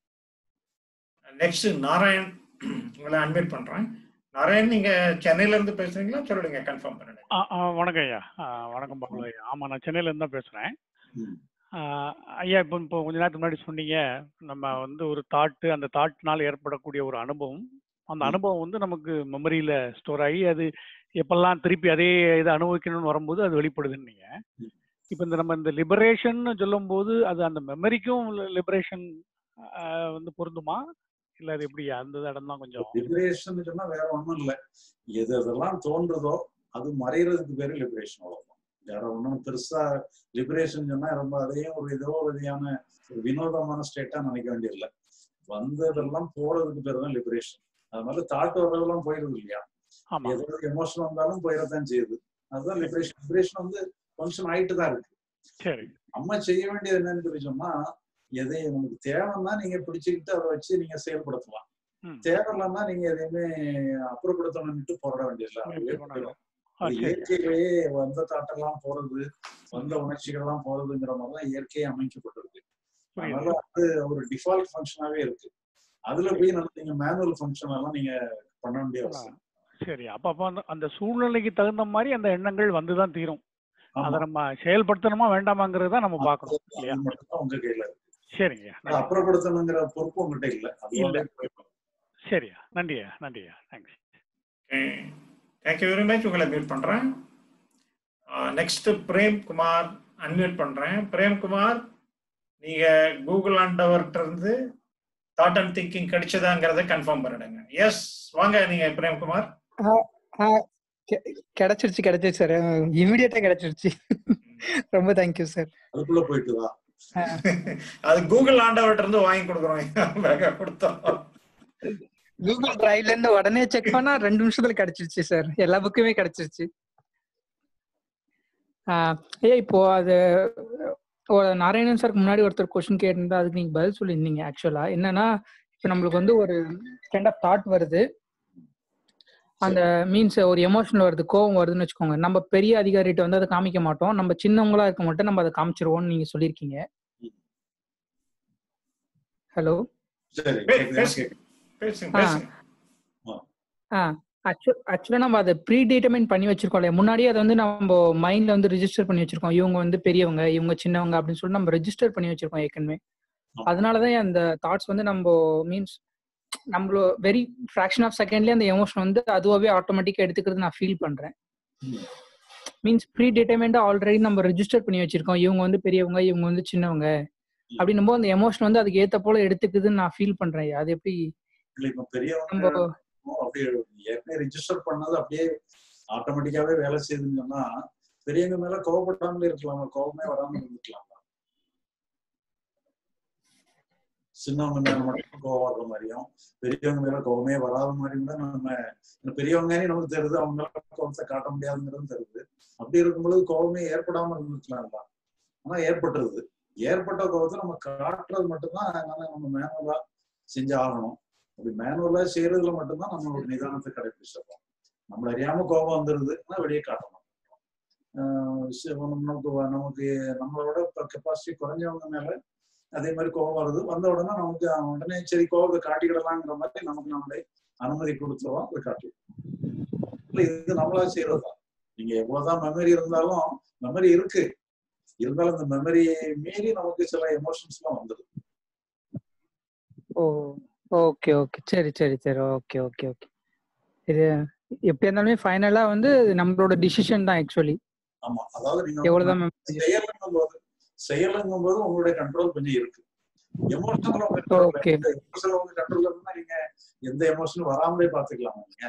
நெக்ஸ்ட் நாராயண் உங்களை அன்மீட் பண்றேன் நாராயண் நீங்க சென்னையில இருந்து பேசுறீங்களா சொல்லிடுங்க கன்ஃபார்ம் பண்ணுங்க ஆ ஆ, வணக்கம் ஐயா ஆ, வணக்கம் பாபு ஐயா ஆமாம் நான் சென்னையிலேருந்து தான் பேசுகிறேன் ம். ஐயா இப்போ இப்போ கொஞ்ச நேரத்துக்கு முன்னாடி சொன்னீங்க நம்ம வந்து ஒரு தாட்டு அந்த தாட்னால ஏற்படக்கூடிய ஒரு அனுபவம் அந்த ம். அனுபவம் வந்து நமக்கு மெமரியில் ஸ்டோர் ஆகி அது எப்பெல்லாம் திருப்பி அதே இதை அனுபவிக்கணும்னு வரும்போது அது வெளிப்படுதுன்னீங்க ம். இப்போ இந்த நம்ம இந்த லிபரேஷன் சொல்லும்போது அது அந்த மெமரிக்கும் லிபரேஷன் வந்து பொருந்துமா இல்லை அது எப்படி அந்த இடம் தான் கொஞ்சம் லிபரேஷன் சொன்னா வேற ஒண்ணும் இல்ல எது எதெல்லாம் தோன்றுதோ அது மறைகிறதுக்கு பேரு லிபரேஷன் அவ்வளவுதான் வேற ஒண்ணும் பெருசா லிபரேஷன் சொன்னா ரொம்ப அதையும் ஒரு ஏதோ ஒரு வகையான ஒரு வினோதமான ஸ்டேட்டா நினைக்க வேண்டியதில்லை வந்ததெல்லாம் போறதுக்கு பேர் தான் லிபரேஷன் அது மாதிரி தாட் வர்றதெல்லாம் போயிருது இல்லையா ஆமாம் ஏதோ எமோஷன் வந்தாலும் போயிடத்தான் செய்யுது அதுதான் லிபரேஷன் லிபரேஷன் வந்து ஃபங்க்ஷன் ஆயிட்டு தான் இருக்கு சரி நம்ம செய்ய வேண்டியது என்னன்னு சொல்லி சொன்னா எதை உங்களுக்கு தேவைன்னா நீங்க பிடிச்சுக்கிட்டு அதை வச்சு நீங்க செயல்படுத்தலாம் ம். தேவையில்லாம நீங்க எதையுமே அப்புறப்படுத்தணும்னுட்டு போராட வேண்டியதில்லை அது முயற்சி ஏற்படும். ஆ அது சரி இயற்கையிலேயே வந்த தாட்டெல்லாம் போறது வந்த உணர்ச்சிகள்லாம் போறதுங்கிற மாதிரிதான் இயற்கையே அமைக்கப்பட்டிருக்கு அதனால புரியுது அது ஒரு டிஃபால்ட் ஃபங்க்ஷனாவே இருக்கு அதுல போய் நம்ம நீங்க மேனுவல் ஃபங்க்ஷன் எல்லாம் நீங்க பண்ண வேண்டிய அவசியம் சரி அப்ப அப்ப அந்த அந்த சூழ்நிலைக்கு தகுந்த மாதிரி அந்த எண்ணங்கள் வந்துதான் தீரும் ஆமா. அதை நம்ம செயல்படுத்தணுமா வேண்டாமாங்கிறது தான் நம்ம பார்க்கணும் இல்லையா அது மட்டும்தான் உங்க கையில இருக்கு சரிங்க அதை அப்புறப்படுத்தணுங்கிற பொறுப்பு உங்ககிட்ட இல்ல அது இல்ல. போயிடும். சரியா நன்றியா நன்றியா தேங்க்ஸ் தேங்க்யூ வெரி மச் உங்களை மீட் பண்றேன் நெக்ஸ்ட் பிரேம் குமார் அன்மியூட் பண்றேன் பிரேம் குமார் நீங்க கூகுள் ஆண்டவர்கிட்ட இருந்து தாட் அண்ட் திங்கிங் கிடைச்சதாங்கிறத கன்ஃபார்ம் பண்ணிடுங்க எஸ் வாங்க நீங்க பிரேம் குமார் ஆ, கெ- கிடைச்சிருச்சு கிடைச்சிருச்சு சார் இமிடியேட்டா கிடைச்சிருச்சு ரொம்ப தேங்க்யூ சார் அதுக்குள்ள போயிட்டுதா அது கூகுள் ஆண்டவர்கிட்ட இருந்து வாங்கி கொடுக்குறோம் வேக கொடுத்தோம் கூகுள் டிரைவ்ல இருந்து உடனே செக் பண்ணா ரெண்டு நிமிஷத்துல கிடைச்சிருச்சு சார் எல்லா புக்குமே கிடைச்சிருச்சு ஆஹ் ஐயா இப்போ அது ஒரு நாராயணன் சாருக்கு முன்னாடி ஒருத்தர் கொஸ்டின் கேட்டிருந்தா அதுக்கு நீங்க பதில் சொல்லியிருந்தீங்க ஆக்சுவலா என்னன்னா இப்போ நம்மளுக்கு வந்து ஒரு கைண்ட் ஆஃப் தாட் வருது அந்த மீன்ஸ் ஒரு எமோஷனல் வருது கோவம் வருதுன்னு வச்சுக்கோங்க நம்ம பெரிய அதிகாரிகிட்ட வந்து அதை காமிக்க மாட்டோம் நம்ம சின்னவங்களா இருக்க மட்டும் நம்ம அதை காமிச்சிருவோம்னு நீங்க சொல்லியிருக்கீங்க ஹலோ சரி பே- கேக்குதா? பேசு. கேக்குது. பேசுங்க ஆ. பேசுங்க ஆ ஆக்சுவலா நம்ம அதை ப்ரீ டீட்டர்மைன் பண்ணி வச்சிருக்கோம் இல்லையா முன்னாடியே அதை வந்து நம்ம மைண்ட்ல வந்து ரெஜிஸ்டர் பண்ணி வச்சிருக்கோம் இவங்க வந்து பெரியவங்க இவங்க சின்னவங்க அப்படின்னு சொல்லி நம்ம ரெஜிஸ்டர் பண்ணி வச்சிருக்கோம் ஏற்கனவே ஆமா. அதனாலதான் அந்த தாட்ஸ் வந்து நம்ம மீன்ஸ் நம்மளோ வெரி ஃபிராக்ஷன் ஆஃப் செகண்ட்லயே அந்த எமோஷன் வந்து அதுவாகவே ஆட்டோமேட்டிக்கா எடுத்துக்கிறது நான் ஃபீல் பண்றேன் ம். மீன்ஸ் ப்ரீ டிட்டர்மைண்டா ஆல்ரெடி நம்ம ரெஜிஸ்டர் பண்ணி வச்சிருக்கோம் இவங்க வந்து பெரியவங்க இவங்க வந்து சின்னவங்க அப்படின்னும் போது அந்த எமோஷன் வந்து அதுக்கு ஏத்த போல எடுத்துக்குதுன்னு நான் ஃபீல் பண்றேன் அது எப்படி இல்ல இப்ப பெரியவங்க நம்ம அப்படியே ஏற்கனவே ரிஜிஸ்டர் பண்ணது அப்படியே ஆட்டோமேட்டிக்காவே வேலை செய்யுதுன்னு சொன்னா பெரியவங்க மேல கோவப்படாமலே இருக்கலாம் கோவமே வராம இருந்துக்கலாம் சின்னவங்க மேல மட்டும் கோவம் வர்ற மாதிரியும் பெரியவங்க மேல கோவமே வராத மாதிரியும் தான் நம்ம இந்த பெரியவங்கனே நமக்கு தெரியுது அவங்க மேல கோவத்தை காட்ட முடியாதுங்கிறது தெரியுது அப்படி இருக்கும்பொழுது கோவமே ஏற்படாம இருந்துக்கலாம் ஆனா ஏற்பட்டுருது ஏற்பட்ட கோவத்தை நம்ம காட்டுறது மட்டும்தான் அதனால நம்ம மேனுவலா செஞ்சு ஆகணும் அப்படி மேனுவலா செய்யறதுல மட்டும்தான் நம்ம ஒரு நிதானத்தை கடைபிடிச்சிடறோம் நம்மள அறியாம கோபம் வந்துருதுன்னா வெளியே காட்டணும் ஆஹ் சரி, நமக்கு வ- நமக்கு நம்மளோட கெப்பாசிட்டி குறைஞ்சவங்க மேல அதே மாதிரி கோபம் வருது வந்த உடனே நமக்கு அவன் உடனே சரி கோபத்தை காட்டிக்கிடலாங்கிற மாதிரி நமக்கு நம்மளே அனுமதி கொடுத்துருவோம் அதை காட்டுவோம் இல்ல இது நம்மளா செய்யறதுதான் நீங்க எவ்வளவுதான் மெமரி இருந்தாலும் மெமரி இருக்கு இருந்தாலும் இந்த மெமரியை மீறி நமக்கு சில எமோஷன்ஸ் எல்லாம் வந்துடுது ஓ ஓகே ஓகே சரி சரி சரி ஓகே ஓகே ஓகே இது எப்படி இருந்தாலுமே ஃபைனலா வந்து நம்மளோட டிசிஷன் தான் ஆக்சுவலி ஆமா அதாவது நீங்க எவ்வளவுதான் வந்து memory- செயலுங்கும் போது செயலுங்கும் போது உங்களுடைய கண்ட்ரோல் கொஞ்சம் இருக்கு எமோஷனல் உங்க Okay. எமோஷனல் உங்க கண்ட்ரோல் இருந்தா நீங்க எந்த எமோஷனும் வராமலே பாத்துக்கலாம் நீங்க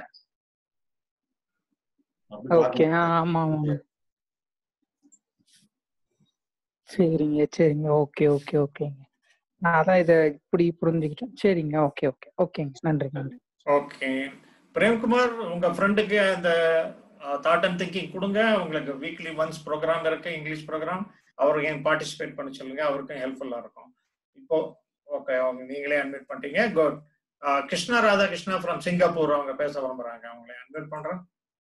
அப்படி ஓகே பாருங்க. ஆமா ஆமா சரிங்க சரிங்க ஓகே ஓகே ஓகேங்க நான் அதான் இதை இப்படி புரிஞ்சுக்கிட்டேன் சரிங்க ஓகே ஓகே ஓகேங்க நன்றி நன்றி ஓகே பிரேம்குமார் உங்க ஃப்ரெண்டுக்கு அந்த தாட் அண்ட் திங்கிங் கொடுங்க உங்களுக்கு வீக்லி ஒன்ஸ் ப்ரோக்ராம் இருக்கு இங்கிலீஷ் ப்ரோக்ராம் அவருக்கு பார்ட்டிசிபேட் பண்ண சொல்லுங்க அவருக்கும் ஹெல்ப்ஃபுல்லா இருக்கும் இப்போ ஓகே அவங்க நீங்களே அட்மிட் பண்ணிட்டீங்க good Krishna Radhakrishna from Singapore அவங்க பேச விரும்புறாங்க அவங்களை அட்மிட் பண்றேன்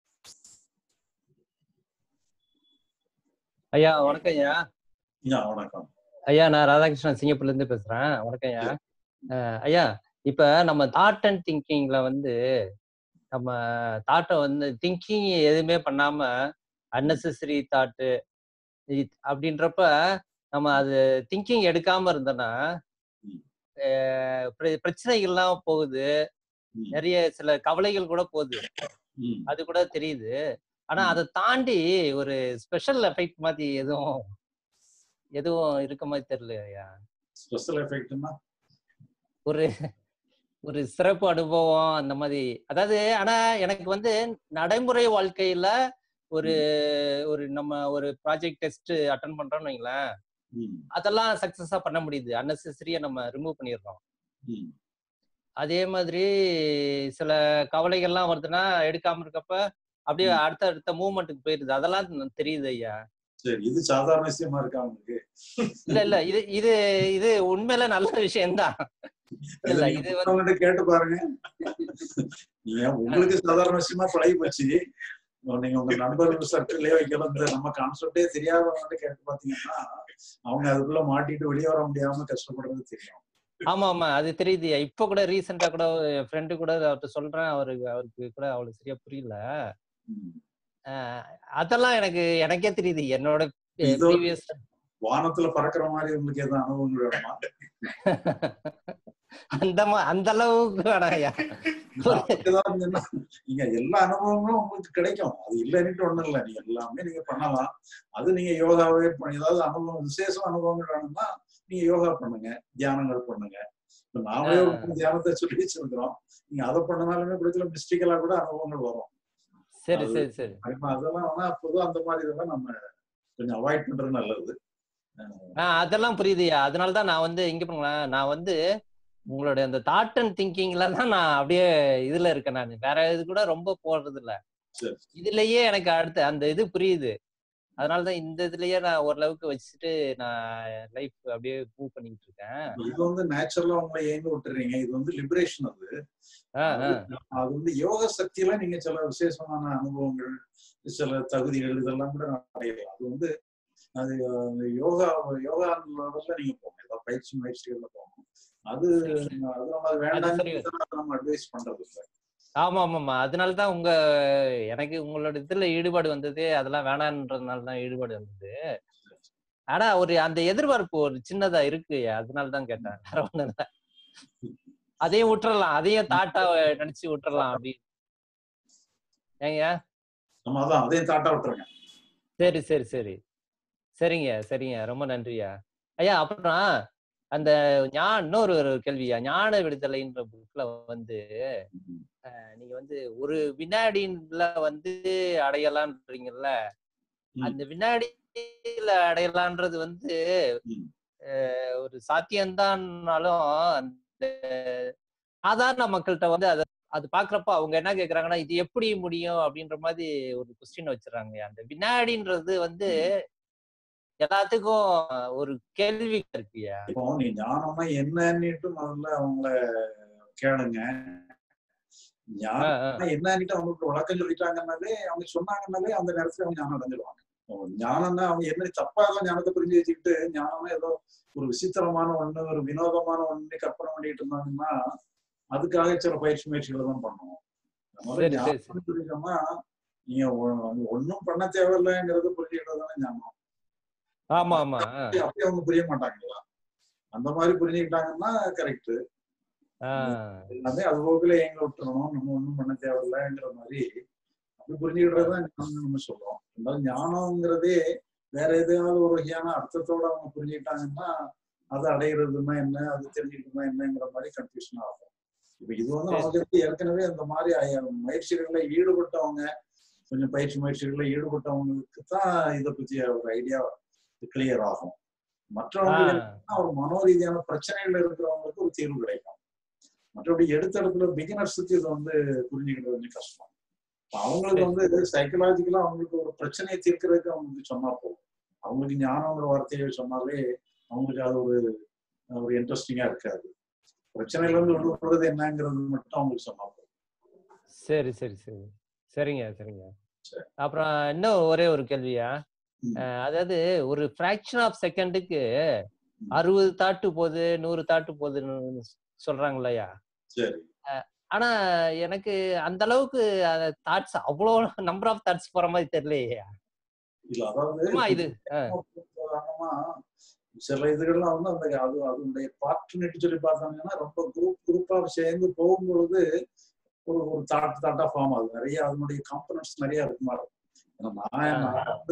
ஐயா வணக்கம் ஐயா ஐயா, வணக்கம் ஐயா நான் ராதாகிருஷ்ணன் சிங்கப்பூர்ல இருந்து பேசுறேன் வணக்கம் ஐயா அஹ் ஐயா இப்ப நம்ம தாட் அண்ட் திங்கிங்ல வந்து நம்ம தாட்டை வந்து திங்கிங் எதுவுமே பண்ணாம அன்னெசரி தாட்டு அப்படின்றப்ப நம்ம அது திங்கிங் எடுக்காம இருந்தோம்னா ம். அஹ் பிர- பிரச்சனைகள்லாம் போகுது ம், நிறைய சில கவலைகள் கூட போகுது ம். அது கூட தெரியுது ஆனா ம். அதை தாண்டி ஒரு ஸ்பெஷல் எஃபெக்ட் மாதிரி எதுவும் எதுவும் இருக்க மாதிரி தெரியலையா ஸ்பெஷல் எஃபெக்ட்னா ஒரு ஒரு சிறப்பு அனுபவம் அந்த மாதிரி அதாவது ஆனா எனக்கு வந்து நடைமுறை வாழ்க்கையில ஒரு ஒரு நம்ம ஒரு ப்ராஜெக்ட் டெஸ்ட் அட்டன் பண்றோம்னு வைங்களேன் ம், அதெல்லாம் சக்சஸா பண்ண முடியுது அன்னெசரியா நம்ம ரிமூவ் பண்ணிடுறோம் ம், அதே மாதிரி சில கவலைகள்லாம் வருதுன்னா எடுக்காம இருக்கப்ப அப்படியே ம். அடுத்த அடுத்த மூவ்மெண்ட்டுக்கு போயிருது அதெல்லாம் தெரியுது ஐயா சரி இது சாதாரண விஷயமா இருக்கா உங்களுக்கு இல்ல இல்ல இது இது இது உண்மையில நல்ல விஷயம்தான் அது இல்ல நீங்க இது வந்து மத்தவங்கள்ட்ட கேட்டு பாருங்க நீங்க உங்களுக்கு சாதாரண விஷயமா பழகி போச்சு நீங்க உங்க நண்பர் சர்க்கிள்லயே வைக்கலாம் இந்த நம்ம கான்செப்டே தெரியாதவங்க கேட்டு பாத்தீங்கன்னா அவங்க அதுக்குள்ள மாட்டிட்டு வெளியே வர முடியாம கஷ்டப்படுறது தெரியும் ஆமா ஆமா அது தெரியுது இப்ப கூட ரீசெண்டா கூட ஃப்ரெண்டு கூட அவர்கிட்ட சொல்றேன் அவருக்கு அவருக்கு கூட அவ்வளவு சரியா புரியல ம். அஹ் அதெல்லாம் எனக்கு எனக்கே தெரியுது என்னோட இது ஒரு- ப்ரீவியஸ் வானத்துல பறக்கிற மாதிரி உங்களுக்கு எதுவும் அனுபவங்கள் வேணுமா அந்த மா- அந்த அளவுக்கு வேணாம் ஐயா அப்படிதான் இருந்ததுன்னா, நீங்க எல்லா அனுபவங்களும் உங்களுக்கு கிடைக்கும் அது இல்லைன்னுட்டு ஒண்ணும் இல்லை நீங்க எல்லாமே நீங்க பண்ணலாம் அது நீங்க யோகாவே பண்ணி ஏதாவது அனுபவம் விசேஷம் அனுபவங்கள் வேணும்னா நீங்க யோகா பண்ணுங்க தியானங்கள் பண்ணுங்க இப்ப நாமளே ஒரு மூணு தியானத்தை சொல்லி வச்சிருக்கிறோம் நீங்க அதை பண்ணனாலுமே கூட சில மிஸ்டேக்கலா கூட அனுபவங்கள் வரும் சரி அது- சரி சரி அதனால அதெல்லாம் வேணா பொதுவா அந்த மாதிரி இதெல்லாம் நம்ம கொஞ்சம் அவாய்ட் பண்றது நல்லது ஆஹ் அதெல்லாம் புரியுதுயா அதனாலதான் நான் வந்து இங்க பாருங்களேன் நான் வந்து உங்களுடைய அந்த தாட் அண்ட் திங்கிங்ல தான் நான் அப்படியே இதுல இருக்கேன் நான் வேற இது கூட ரொம்ப போடுறது இல்ல சரி. இதுலயே எனக்கு அடுத்து அந்த இது புரியுது அதனாலதான் இந்த இதுலயே நான் ஓரளவுக்கு வச்சுட்டு நான் லைஃப் அப்படியே மூவ் பண்ணிட்டு இருக்கேன் இது வந்து நேச்சுரலா உங்களை ஏங்க விட்டுறீங்க இது வந்து லிபரேஷன் அது ஆஹ் ஆஹ் அது வந்து யோக சக்தியில நீங்க சில விசேஷமான அனுபவங்கள் சில தகுதிகள் இதெல்லாம் கூட அடையலாம் அது வந்து அது அந்த யோகா யோகா லெவல்ல நீங்க போங்க ஏதாவது பயிற்சி முயற்சிகள்ல போகணும் அது அது நம்ம அது வேண்டாம் சரி. நம்ம அட்வைஸ் பண்றது இல்லை ஆமா ஆமாமா அதனாலதான் உங்க எனக்கு உங்களோட இதுல ஈடுபாடு வந்தது அதெல்லாம் வேணான்றதுனால தான் ஈடுபாடு வந்தது ஆனா ஒரு அந்த எதிர்பார்ப்பு ஒரு சின்னதா இருக்கு அதனாலதான் கேட்டேன் வேற ஒண்ணும் இல்ல அதையும் விட்டுறலாம் அதையும் தாட்டா நினைச்சு விட்டுறலாம் அப்படி ஏங்க நம்ம அதான் அதையும் தாட்டா விட்டுருங்க சரி சரி சரி சரிங்க சரிங்க ரொம்ப நன்றியா ஐயா அப்புறம் அந்த ஞா இன்னொரு ஒரு கேள்வியா ஞான விடுதலைன்ற புக்ல வந்து அஹ், நீங்க வந்து ஒரு வினாடில வந்து அடையலான்றீங்கல்ல ம். அந்த வினாடியில அடையலான்றது வந்து ம். அஹ், ஒரு சாத்தியம்தான்னாலும் அந்த சாதாரண மக்கள்கிட்ட வந்து அத அது பாக்குறப்ப அவங்க என்ன கேக்குறாங்கன்னா இது எப்படி முடியும் அப்படின்ற மாதிரி ஒரு கொஸ்டின் வச்சிடறாங்க அந்த வினாடின்றது வந்து எல்லாத்துக்கும் ஒரு கேள்வி இருக்குயா இப்போ நீ ஞானம்னா என்னன்னுட்டு முதல்ல அவங்கள கேளுங்க ஞானம் என்னன்னுட்டு அவங்களுக்கு விளக்கம் சொல்லிட்டாங்கன்னாலே அவங்க சொன்னாங்கன்னாலே அந்த நேரத்துல அவங்க ஞானம் அடைஞ்சிடுவாங்க இப்போ ஞானம்னா அவங்க என்ன தப்பா எல்லாம் ஞானத்தை புரிஞ்சு வச்சுக்கிட்டு ஞானம்னா ஏதோ ஒரு விசித்திரமான ஒண்ணு ஒரு வினோதமான ஒண்ணு கற்பனை பண்ணிட்டு இருந்தாங்கன்னா அதுக்காக சில பயிற்சி முயற்சிகளை தான் பண்ணுவோம் சரி, சரி, ஞானம் புரிஞ்சோம்னா நீங்க ஒ- ஒண்ணும் பண்ண தேவையில்லைங்கிறது புரிஞ்சுக்கிட்டது தானே ஞானம் ஆமா ஆமா ஆ. அப்படியே அவங்க புரிய மாட்டாங்களா அந்த மாதிரி புரிஞ்சுக்கிட்டாங்கன்னா கரெக்ட் ஆ. எல்லாமே அது போக்குல எங்க விட்டுறணும் நம்ம ஒண்ணும் பண்ண தேவையில்லைங்கிற மாதிரி அப்படி புரிஞ்சுக்கிட்டது தான் ஞானம் நம்ம சொல்றோம் இருந்தாலும் ஞானம்ங்கிறதே வேற எதையாவது ஒரு வகையான அர்த்தத்தோட அவங்க புரிஞ்சுக்கிட்டாங்கன்னா அதை அடையிறதுன்னா என்ன அது தெரிஞ்சுக்கிட்டுனா என்னங்கிற மாதிரி கன்ஃபியூஷன் ஆகும் இப்ப இது வந்து நமக்கு வந்து ஏற்கனவே அந்த மாதிரி அய- முயற்சிகள்ல ஈடுபட்டவங்க கொஞ்சம் பயிற்சி முயற்சிகள்ல ஈடுபட்டவங்களுக்கு தான் இதை பத்திய ஒரு ஐடியா கிளியர் ஆகும் மற்றவங்களுக்கு ஆ. ஒரு மனோரீதியான பிரச்சனைகள் இருக்கிறவங்களுக்கு ஒரு தீர்வு கிடைக்கும் மற்றபடி எடுத்த இடத்துல பிகினர்ஸுக்கு இது வந்து புரிஞ்சுக்கிறது கொஞ்சம் கஷ்டம் இப்ப அவங்களுக்கு வந்து சைக்கலாஜிக்கலா அவங்களுக்கு ஒரு பிரச்சனையை தீர்க்கறதுக்கு அவங்களுக்கு சொன்னா போதும் அவங்களுக்கு ஞானங்கிற வார்த்தையை சொன்னாலே அவங்களுக்கு அது ஒரு ஒரு இன்ட்ரெஸ்டிங்கா இருக்காது பிரச்சனையில இருந்து விடுபடுறது என்னங்கிறது மட்டும் அவங்களுக்கு சொன்னா போதும் சரி சரி சரி சரிங்க சரிங்க சரி. அப்புறம் இன்னும் ஒரே ஒரு கேள்வியா ம். அஹ் அதாவது ஒரு ஃபிராக்ஷன் ஆஃப் செகண்டுக்கு அறுபது தாட்டு போகுது நூறு தாட்டு போகுதுன்னு சொல்றாங்களையா சரி ஆனா எனக்கு அந்த அளவுக்கு தாட்ஸ் அவ்வளோ நம்பர் ஆஃப் தாட்ஸ் போற மாதிரி தெரியலையா இல்ல அதாவது சும்மா இது ஆ, உதாரணமா சில இதுகள்லாம் வந்து அந்த அது அதனுடைய பார்ட்னர்னு சொல்லி பார்த்தாங்கன்னா ரொம்ப குரூப் குரூப்பா சேர்ந்து போகும்பொழுது ஒரு ஒரு தாட் தாட்டா ஃபார்ம் ஆகுது நிறைய அதனுடைய காம்பனன்ட்ஸ் நிறைய இருக்கு மாதிரி ஏன்னா நான் நான் வந்து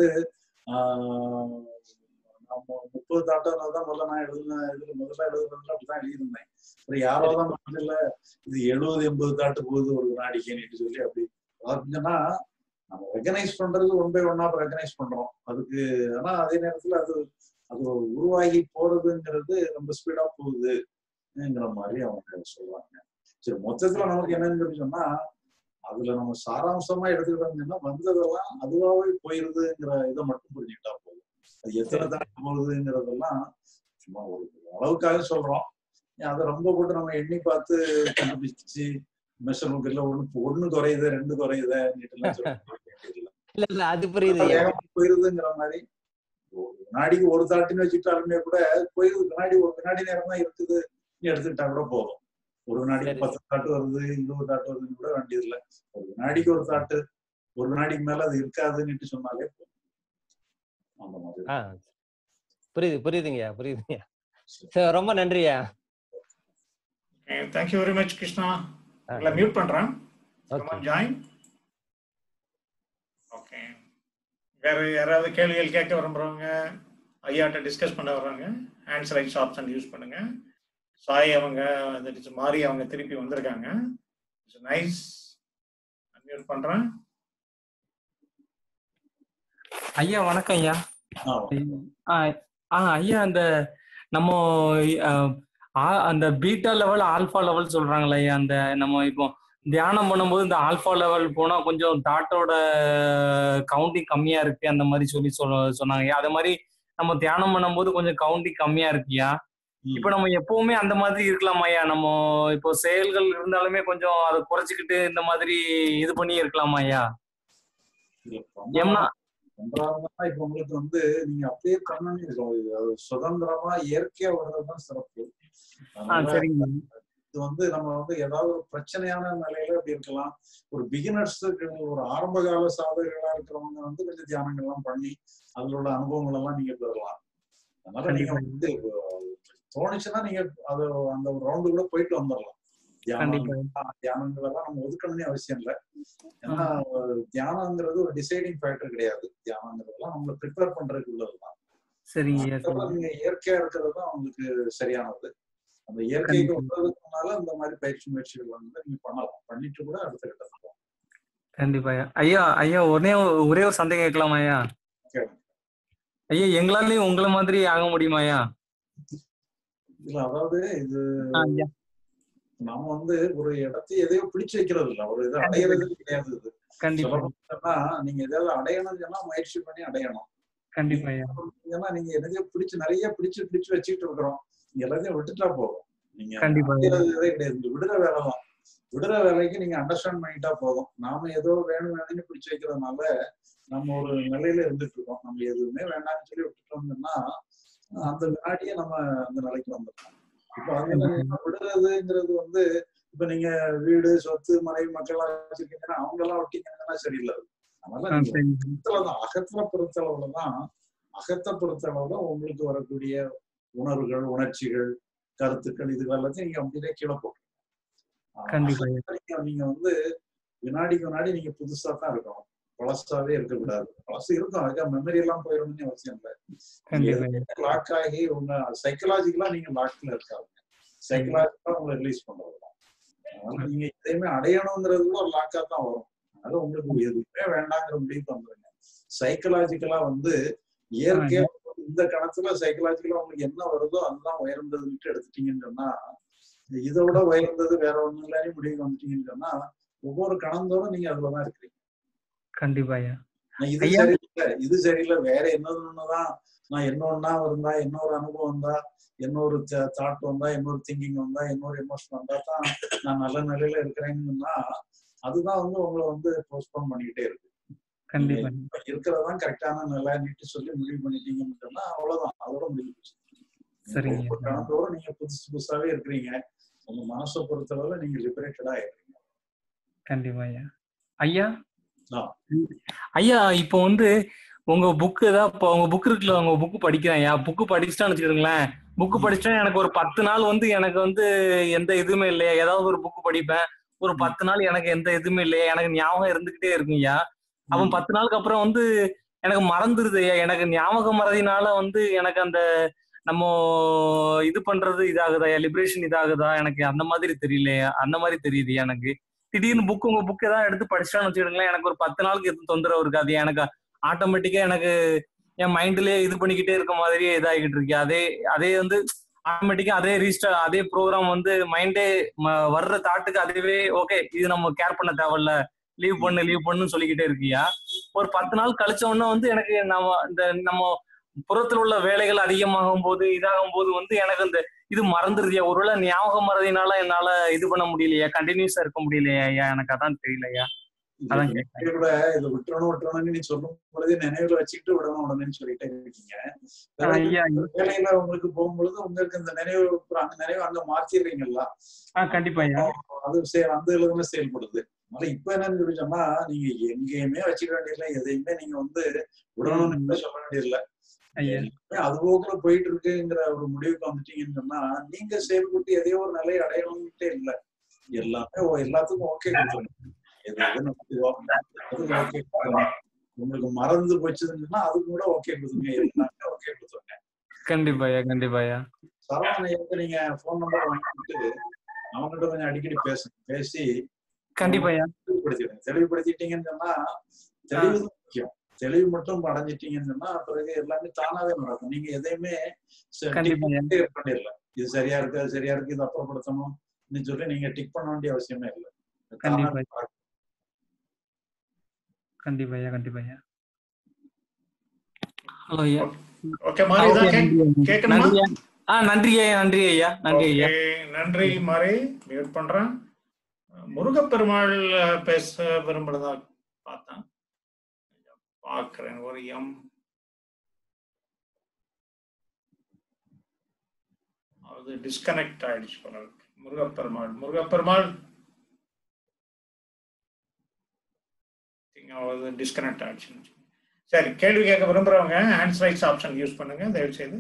ஆஹ், நம்ம முப்பது தாட்டம் தான் முதல்ல நான் எழுதின இதுல முதல்ல எழுதுனதுல அப்படிதான் எழுதியிருந்தேன் அப்புறம் யாரோ தான் மனதில் இது எழுபது எண்பது தாட்டு போகுது ஒரு நாடிக்கைன்னு சொல்லி அப்படி அப்படின்னா நம்ம ரெகனைஸ் பண்றது ஒன் பை ஒன்னா ரெகனைஸ் பண்றோம் அதுக்கு ஆனா அதே நேரத்துல அது அது உருவாகி போறதுங்கிறது ரொம்ப ஸ்பீடா போகுதுங்கிற மாதிரி அவங்க சொல்றாங்க சரி மொத்தத்துல நமக்கு என்னன்னு சொல்லி சொன்னா அதுல நம்ம சாராம்சமா எடுத்துக்கிட்டோம்னா வந்ததெல்லாம் அதுவாவே போயிருதுங்கிற இதை மட்டும் புரிஞ்சுக்கிட்டா போதும் அது எத்தனை தாண்டி போகுதுங்கிறதெல்லாம் சும்மா ஒரு அளவுக்காக சொல்றோம் அதை ரொம்ப போட்டு நம்ம எண்ணி பார்த்து கண்டுபிடிச்சு மெஷர் புக்கில் ஒண்ணு ஒண்ணு குறையுது ரெண்டு குறையுது இல்ல இல்ல அது புரியுது வேகமா போயிருதுங்கிற மாதிரி ஒரு வினாடிக்கு ஒரு தாட்டின்னு வச்சுக்கிட்டாலுமே கூட போயிருது வினாடி ஒரு வினாடி நேரம் தான் இருக்குது எடுத்துக்கிட்டா கூட போதும் ஒரு வினாடிக்கு சரி. பத்து தாட்டு வருது இருபது தாட்டு வருதுன்னு கூட வேண்டியது இல்ல ஒரு வினாடிக்கு ஒரு தாட்டு ஒரு வினாடிக்கு மேல அது இருக்காதுன்னு சொன்னாலே போதும் அந்த மாதிரி ஆ புரியுது புரியுதுங்கய்யா புரியுதுங்கய்யா சரி ரொம்ப நன்றியா தேங்க்யூ வெரி மச் கிருஷ்ணா ஆ, உங்களை மியூட் பண்றேன் Okay. ஜாயின் ஓகே வேற யாராவது கேள்விகள் கேட்க விரும்புறவங்க ஐயாட்ட டிஸ்கஸ் பண்ண வர்றாங்க ஹேண்ட்ஸ் ரைட்ஸ் ஆப்ஷன் யூஸ் பண்ணுங்க சாய் அவங்க that is மாறி அவங்க திருப்பி வந்திருக்காங்க நைஸ் அன்மியூட் பண்றேன் ஐயா வணக்கம் ஐயா ஆ, ஆ ஆ, ஐயா அந்த நம்ம அஹ், ஆ- அந்த பீட்டா லெவல் ஆல்ஃபா லெவல் சொல்றாங்களே ஐயா அந்த நம்ம இப்போ தியானம் பண்ணும்போது இந்த ஆல்ஃபா லெவல் போனா கொஞ்சம் தாட்டோட கவுண்டிங் கம்மியா இருக்கு அந்த மாதிரி சொல்லி சொல்ல சொன்னாங்க ஐயா. அதே மாதிரி நம்ம தியானம் பண்ணும்போது கொஞ்சம் கவுண்டிங் கம்மியா இருக்குயா இப்போ நம்ம எப்பவுமே அந்த மாதிரி இருக்கலாமா ஐயா நம்ம இப்போ செயல்கள் இருந்தாலுமே கொஞ்சம் அதை குறைச்சிக்கிட்டு இந்த மாதிரி இது பண்ணி இருக்கலாமா ஐயா இல்ல, ஏன்னா பண்றாங்கன்னா இப்ப உங்களுக்கு வந்து நீங்க அப்படியே பண்ணணும் இருக்கும் இது அது சுதந்திரமா இயற்கையா வர்றதுதான் சிறப்பு ஆ அதனால சரிங்க இது வந்து நம்ம வந்து ஏதாவது ஒரு பிரச்சனையான நிலையில அப்படி இருக்கலாம் ஒரு பிகினர்ஸுக்கு ஒரு ஆரம்ப கால சாதகர்களா இருக்கிறவங்க வந்து கொஞ்சம் தியானங்கள்லாம் பண்ணி அதுல உள்ள அனுபவங்கள் எல்லாம் நீங்க பெறலாம் அதனால நீங்க வந்து தோணுச்சுன்னா நீங்க அது அந்த ஒரு ரவுண்டு கூட போயிட்டு வந்துடலாம் தியானம் கண்டிப்பா தியானங்கள் எல்லாம் நம்ம ஒதுக்கணும்னே அவசியம் இல்லை ஏன்னா தியானங்கிறது ஒரு டிசைடிங் ஃபேக்டர் கிடையாது தியானங்கிறதெல்லாம் நம்மளை ப்ரிப்பேர் பண்றதுக்கு உள்ளதுதான் சரிங்க ஐயா அதுக்கப்புறம் சரிங்க நீங்க இயற்கையா இருக்கிறது தான் உங்களுக்கு சரியானது அந்த இயற்கைக்கு கண்டிப்பா வர்றதுக்கு முன்னால இந்த மாதிரி பயிற்சி முயற்சிகள் வந்து நீங்க பண்ணலாம் பண்ணிட்டு கூட அடுத்த கட்டத்துக்கு போகலாம். கண்டிப்பா ஐயா ஐயா ஐயா ஒரே ஒரே ஒரு சந்தேகம் கேட்கலாமா ஐயா கேளுங்க. ஐயா எங்களாலையும் உங்களை மாதிரி ஆக முடியுமா ஐயா இல்ல அதாவது இது ஆ, ஐயா நாம வந்து ஒரு இடத்தை எதையோ பிடிச்சு வைக்கிறது இல்ல ஒரு இதை அடையிறது கிடையாது இது கண்டிப்பா சொல்லப்போனா நீங்க எதாவது அடையணும்னு சொன்னா முயற்சி பண்ணி அடையணும் கண்டிப்பா ஐயா ஏன்னா நீங்க எதையோ பிடிச்சு நிறைய பிடிச்சு பிடிச்சு வச்சுக்கிட்டு இருக்கிறோம் நீங்க எல்லாத்தையும் விட்டுட்டா போதும் நீங்க கண்டிப்பா ஐயா அடையிறது இதே கிடையாது இந்த விடுற வேலை தான் விடுற வேலைக்கு நீங்க அண்டர்ஸ்டாண்ட் பண்ணிட்டா போதும் நாம ஏதோ வேணும் வேணும்னு பிடிச்சு வைக்கிறதுனால நம்ம ஒரு நிலையில இருந்துட்டு இருக்கோம் நம்ம எதுவுமே வேண்டாம்னு சொல்லி விட்டுட்டோம்னா அந்த வினாடியே நம்ம அந்த நிலைக்கு வந்துடலாம் இப்ப அதுல நம்ம விடுறதுங்கிறது வந்து இப்ப நீங்க வீடு சொத்து மனைவி மக்கள் எல்லாம் வச்சிருக்கீங்கன்னா அவங்க எல்லாம் விட்டீங்கன்னா சரியில்லை அது. அதனால ஆ, நீங்க சரிங்க அகத்துலதான் அகத்துல பொறுத்தளவுலதான் அகத்தை பொறுத்தளவுல உங்களுக்கு வரக்கூடிய உணர்வுகள் உணர்ச்சிகள் கருத்துக்கள் இது எல்லாத்தையும் நீங்க அப்படியே கீழே போட்டு கண்டிப்பா நீங்க நீங்க வந்து வினாடிக்கு வினாடி நீங்க புதுசா தான் இருக்கணும் பழசாவே இருக்கக்கூடாது பழசு இருக்கும் அதுக்காக மெமரி எல்லாம் போயிடணும்னு அவசியம் இல்லை கண்டிப்பா லாக் ஆகி உங்க சைக்கலாஜிக்கலா நீங்க லாக்ல இருக்காங்க சைக்கலாஜிக்கலா உங்களை ரிலீஸ் பண்றது அதனால நீங்க எதையுமே அடையணுங்கிறது கூட ஒரு லாக்கா தான் வரும் அதனால உங்களுக்கு எதுவுமே வேண்டாங்கிற முடிவுக்கு வந்துருங்க சைக்கலாஜிக்கலா வந்து இயற்கையா இந்த கணத்துல சைக்கலாஜிக்கலா உங்களுக்கு என்ன வருதோ அதுதான் உயர்ந்ததுன்ட்டு எடுத்துட்டீங்கன்னு சொன்னா இதை விட உயர்ந்தது வேற ஒண்ணு இல்லைன்னு முடிவுக்கு வந்துட்டீங்கன்னு சொன்னா ஒவ்வொரு கணந்தோறும் நீங்க அதுலதான் இருக்கிறீங்க கண்டிப்பா ஐயா நான் இது ஐயா. சரியில்லை இது சரியில்லை வேற என்னதுன்னுதான் நான் என்னொன்னா இருந்தா இன்னொரு அனுபவம் வந்தா இன்னொரு தாட் வந்தா இன்னொரு திங்கிங் வந்தா இன்னொரு எமோஷன் வந்தா தான் நான் நல்ல நிலையில இருக்கிறேன்னா அதுதான் வந்து உங்களை வந்து போஸ்ட்போன் பண்ணிக்கிட்டே இருக்கு கண்டிப்பா இப்ப இருக்கிறதான் கரெக்டான நிலைன்னுட்டு சொல்லி முடிவு பண்ணிட்டீங்கன்னு சொன்னா அவ்வளவுதான் அதோட முடிவு போச்சு. சரிங்க ஒவ்வொரு கணத்தோட நீங்க புதுசு புதுசாவே இருக்கிறீங்க உங்க மனசை பொறுத்தளவுல நீங்க லிபரேட்டடா ஆயிருக்கீங்க கண்டிப்பா ஐயா ஐயா ஆ. ஐயா இப்போ வந்து உங்க புக்கு தான் இப்போ உங்க புக் இருக்குல்ல உங்க புக்கு படிக்கிறேன் ஐயா புக்கு படிச்சுட்டான்னு வச்சுக்கிடுங்களேன் புக்கு படிச்சுட்டா எனக்கு ஒரு பத்து நாள் வந்து எனக்கு வந்து எந்த இதுவுமே இல்லையா ஏதாவது ஒரு புக்கு படிப்பேன் ஒரு பத்து நாள் எனக்கு எந்த இதுவுமே இல்லையா எனக்கு ஞாபகம் இருந்துகிட்டே இருக்குங்கய்யா அப்ப பத்து நாளுக்கு அப்புறம் வந்து எனக்கு மறந்துருது ஐயா எனக்கு ஞாபக மறதினால வந்து எனக்கு அந்த நம்ம இது பண்றது இதாகுதா லிபரேஷன் இதாகுதா எனக்கு அந்த மாதிரி தெரியலையா அந்த மாதிரி தெரியுது எனக்கு திடீர்னு புக் உங்க புக் ஏதாவது எடுத்து படிச்சிட்டான்னு வச்சுக்கிடுங்களேன் எனக்கு ஒரு பத்து நாளுக்கு எதுவும் தொந்தரவு இருக்காது எனக்கு ஆட்டோமேட்டிக்கா எனக்கு என் மைண்ட்லயே இது பண்ணிக்கிட்டே இருக்க மாதிரியே இதாகிட்டு இருக்கு அதே அதே வந்து ஆட்டோமேட்டிக்கா அதே ரீஸ்டார் அதே ப்ரோக்ராம் வந்து மைண்டே வர்ற தாட்டுக்கு அதுவே ஓகே இது நம்ம கேர் பண்ண தேவையில்ல லீவ் பண்ணு லீவ் பண்ணுன்னு சொல்லிக்கிட்டே இருக்கியா ஒரு பத்து நாள் கழிச்ச உடனே வந்து எனக்கு நம்ம இந்த நம்ம புறத்துல உள்ள வேலைகள் அதிகமாகும் போது இதாகும் போது வந்து எனக்கு இந்த இது மறந்துருதியா ஒருவேளை ஞாபக மறதினால என்னால இது பண்ண முடியலையா கண்டினியூஸா இருக்க முடியலையா ஐயா எனக்கு அதான் தெரியலையா அதான் கேட்டேன் இது கூட இது விட்டுறணும் விட்டுறணும்னு நீ சொல்லும் பொழுது நினைவுல வச்சுக்கிட்டு விடணும் உடனே சொல்லிட்டே இருக்கீங்க ஐயா வேலையில உங்களுக்கு போகும்பொழுது உங்களுக்கு இந்த நினைவு அந்த நினைவு அங்க மாத்திடுறீங்களா ஆ கண்டிப்பா ஐயா அது செய- அந்த இதுல செயல்படுது அதனால இப்ப என்னன்னு சொல்லி சொன்னா நீங்க எங்கேயுமே வச்சுக்க வேண்டியதில்லை எதையுமே நீங்க வந்து விடணும்னு கூட சொல்ல வேண்டியதில்லை ஐயா எல்லாமே அது போக்குல போயிட்டு இருக்குங்கிற ஒரு முடிவுக்கு வந்துட்டீங்கன்னு சொன்னா நீங்க செயல்பட்டு எதையோ ஒரு நிலையை அடையணும்ட்டே இல்லை எல்லாமே ஓ- எல்லாத்துக்கும் ஓகே கொடுத்துருங்க எது எது நமக்குதோ அதுக்கு ஓகே கொடுத்துருங்க உங்களுக்கு மறந்து போச்சுதுன்னா அதுக்கு கூட ஓகே கொடுத்துருங்க எல்லாமே ஓகே கொடுத்துருங்க கண்டிப்பா ஐயா கண்டிப்பா ஐயா சரவணையத்தை நீங்க போன் நம்பர் வாங்கிட்டு அவங்ககிட்ட கொஞ்சம் அடிக்கடி பேசுங்க பேசி கண்டிப்பா ஐயா தெளிவுபடுத்திடுங்க தெளிவுபடுத்திட்டீங்கன்னு சொன்னா தெளிவு தான் முக்கியம் தெளிவு மட்டும் அடைஞ்சிட்டீங்கன்னு சொன்னா பிறகு எல்லாமே தானாவே நடக்கும் நீங்க எதையுமே ச- கண்டிப்பா tick ஐயா. பண்ணிட்டே இருக்க வேண்டியதில்லை இது சரியா இருக்கு அது சரியா இருக்கு இது அப்புறப்படுத்தணும் சொல்லி நீங்க டிக் பண்ண வேண்டிய அவசியமே இல்லை இது தானாவே கண்டிப்பா. நடக்கும். கண்டிப்பா ஐயா கண்டிப்பா ஐயா ஹலோ ஐயா ஓகே மாறி இதான் கேக்- கேட்கணுமா நன்றி ஐயா. ஆ நன்றி ஐயா நன்றி ஐயா நன்றி ஐயா ஓகே, நன்றி மாறி மியூட் பண்றேன் முருகப்பெருமாள் பேச விரும்புறதா பார்த்தேன் பார்க்கிறேன் ஒரு எம் அது டிஸ்கனெக்ட் ஆயிடுச்சு போல இருக்கு முருகப்பெருமாள் முருகப்பெருமாள் அது டிஸ்கனெக்ட் ஆயிடுச்சுன்னு வச்சுக்கோங்க. சரி கேள்வி கேட்க விரும்புறவங்க ஹேண்ட்ஸ் ரைட்ஸ் ஆப்ஷன் யூஸ் பண்ணுங்க தயவு செய்து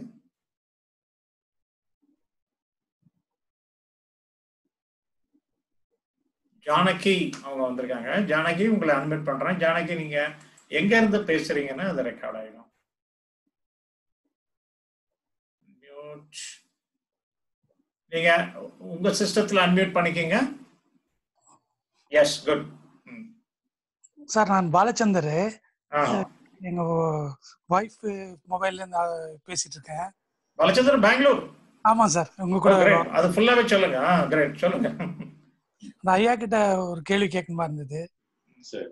ஜானகி அவங்க வந்திருக்காங்க ஜானகி உங்களை அட்மிட் பண்றேன் ஜானகி நீங்க எங்க இருந்து பேசுறீங்கன்னா அது ரெக்கார்ட் ஆயிடும் Mute. நீங்க உங்க சிஸ்டத்துல அன்மியூட் பண்ணிக்கங்க எஸ் குட் சார் நான் பாலச்சந்தர் ஆ எங்க ஒய்ஃப் மொபைல்ல இருந்து அஹ், பேசிட்டு இருக்கேன் பலச்சந்திரன் பெங்களூர் ஆமா சார் உங்க கூட கிரேட் அது ஃபுல்லாவே சொல்லுங்க ஆ கிரேட் சொல்லுங்க அந்த ஐயா கிட்ட ஒரு கேள்வி கேட்கணுமா இருந்தது சரி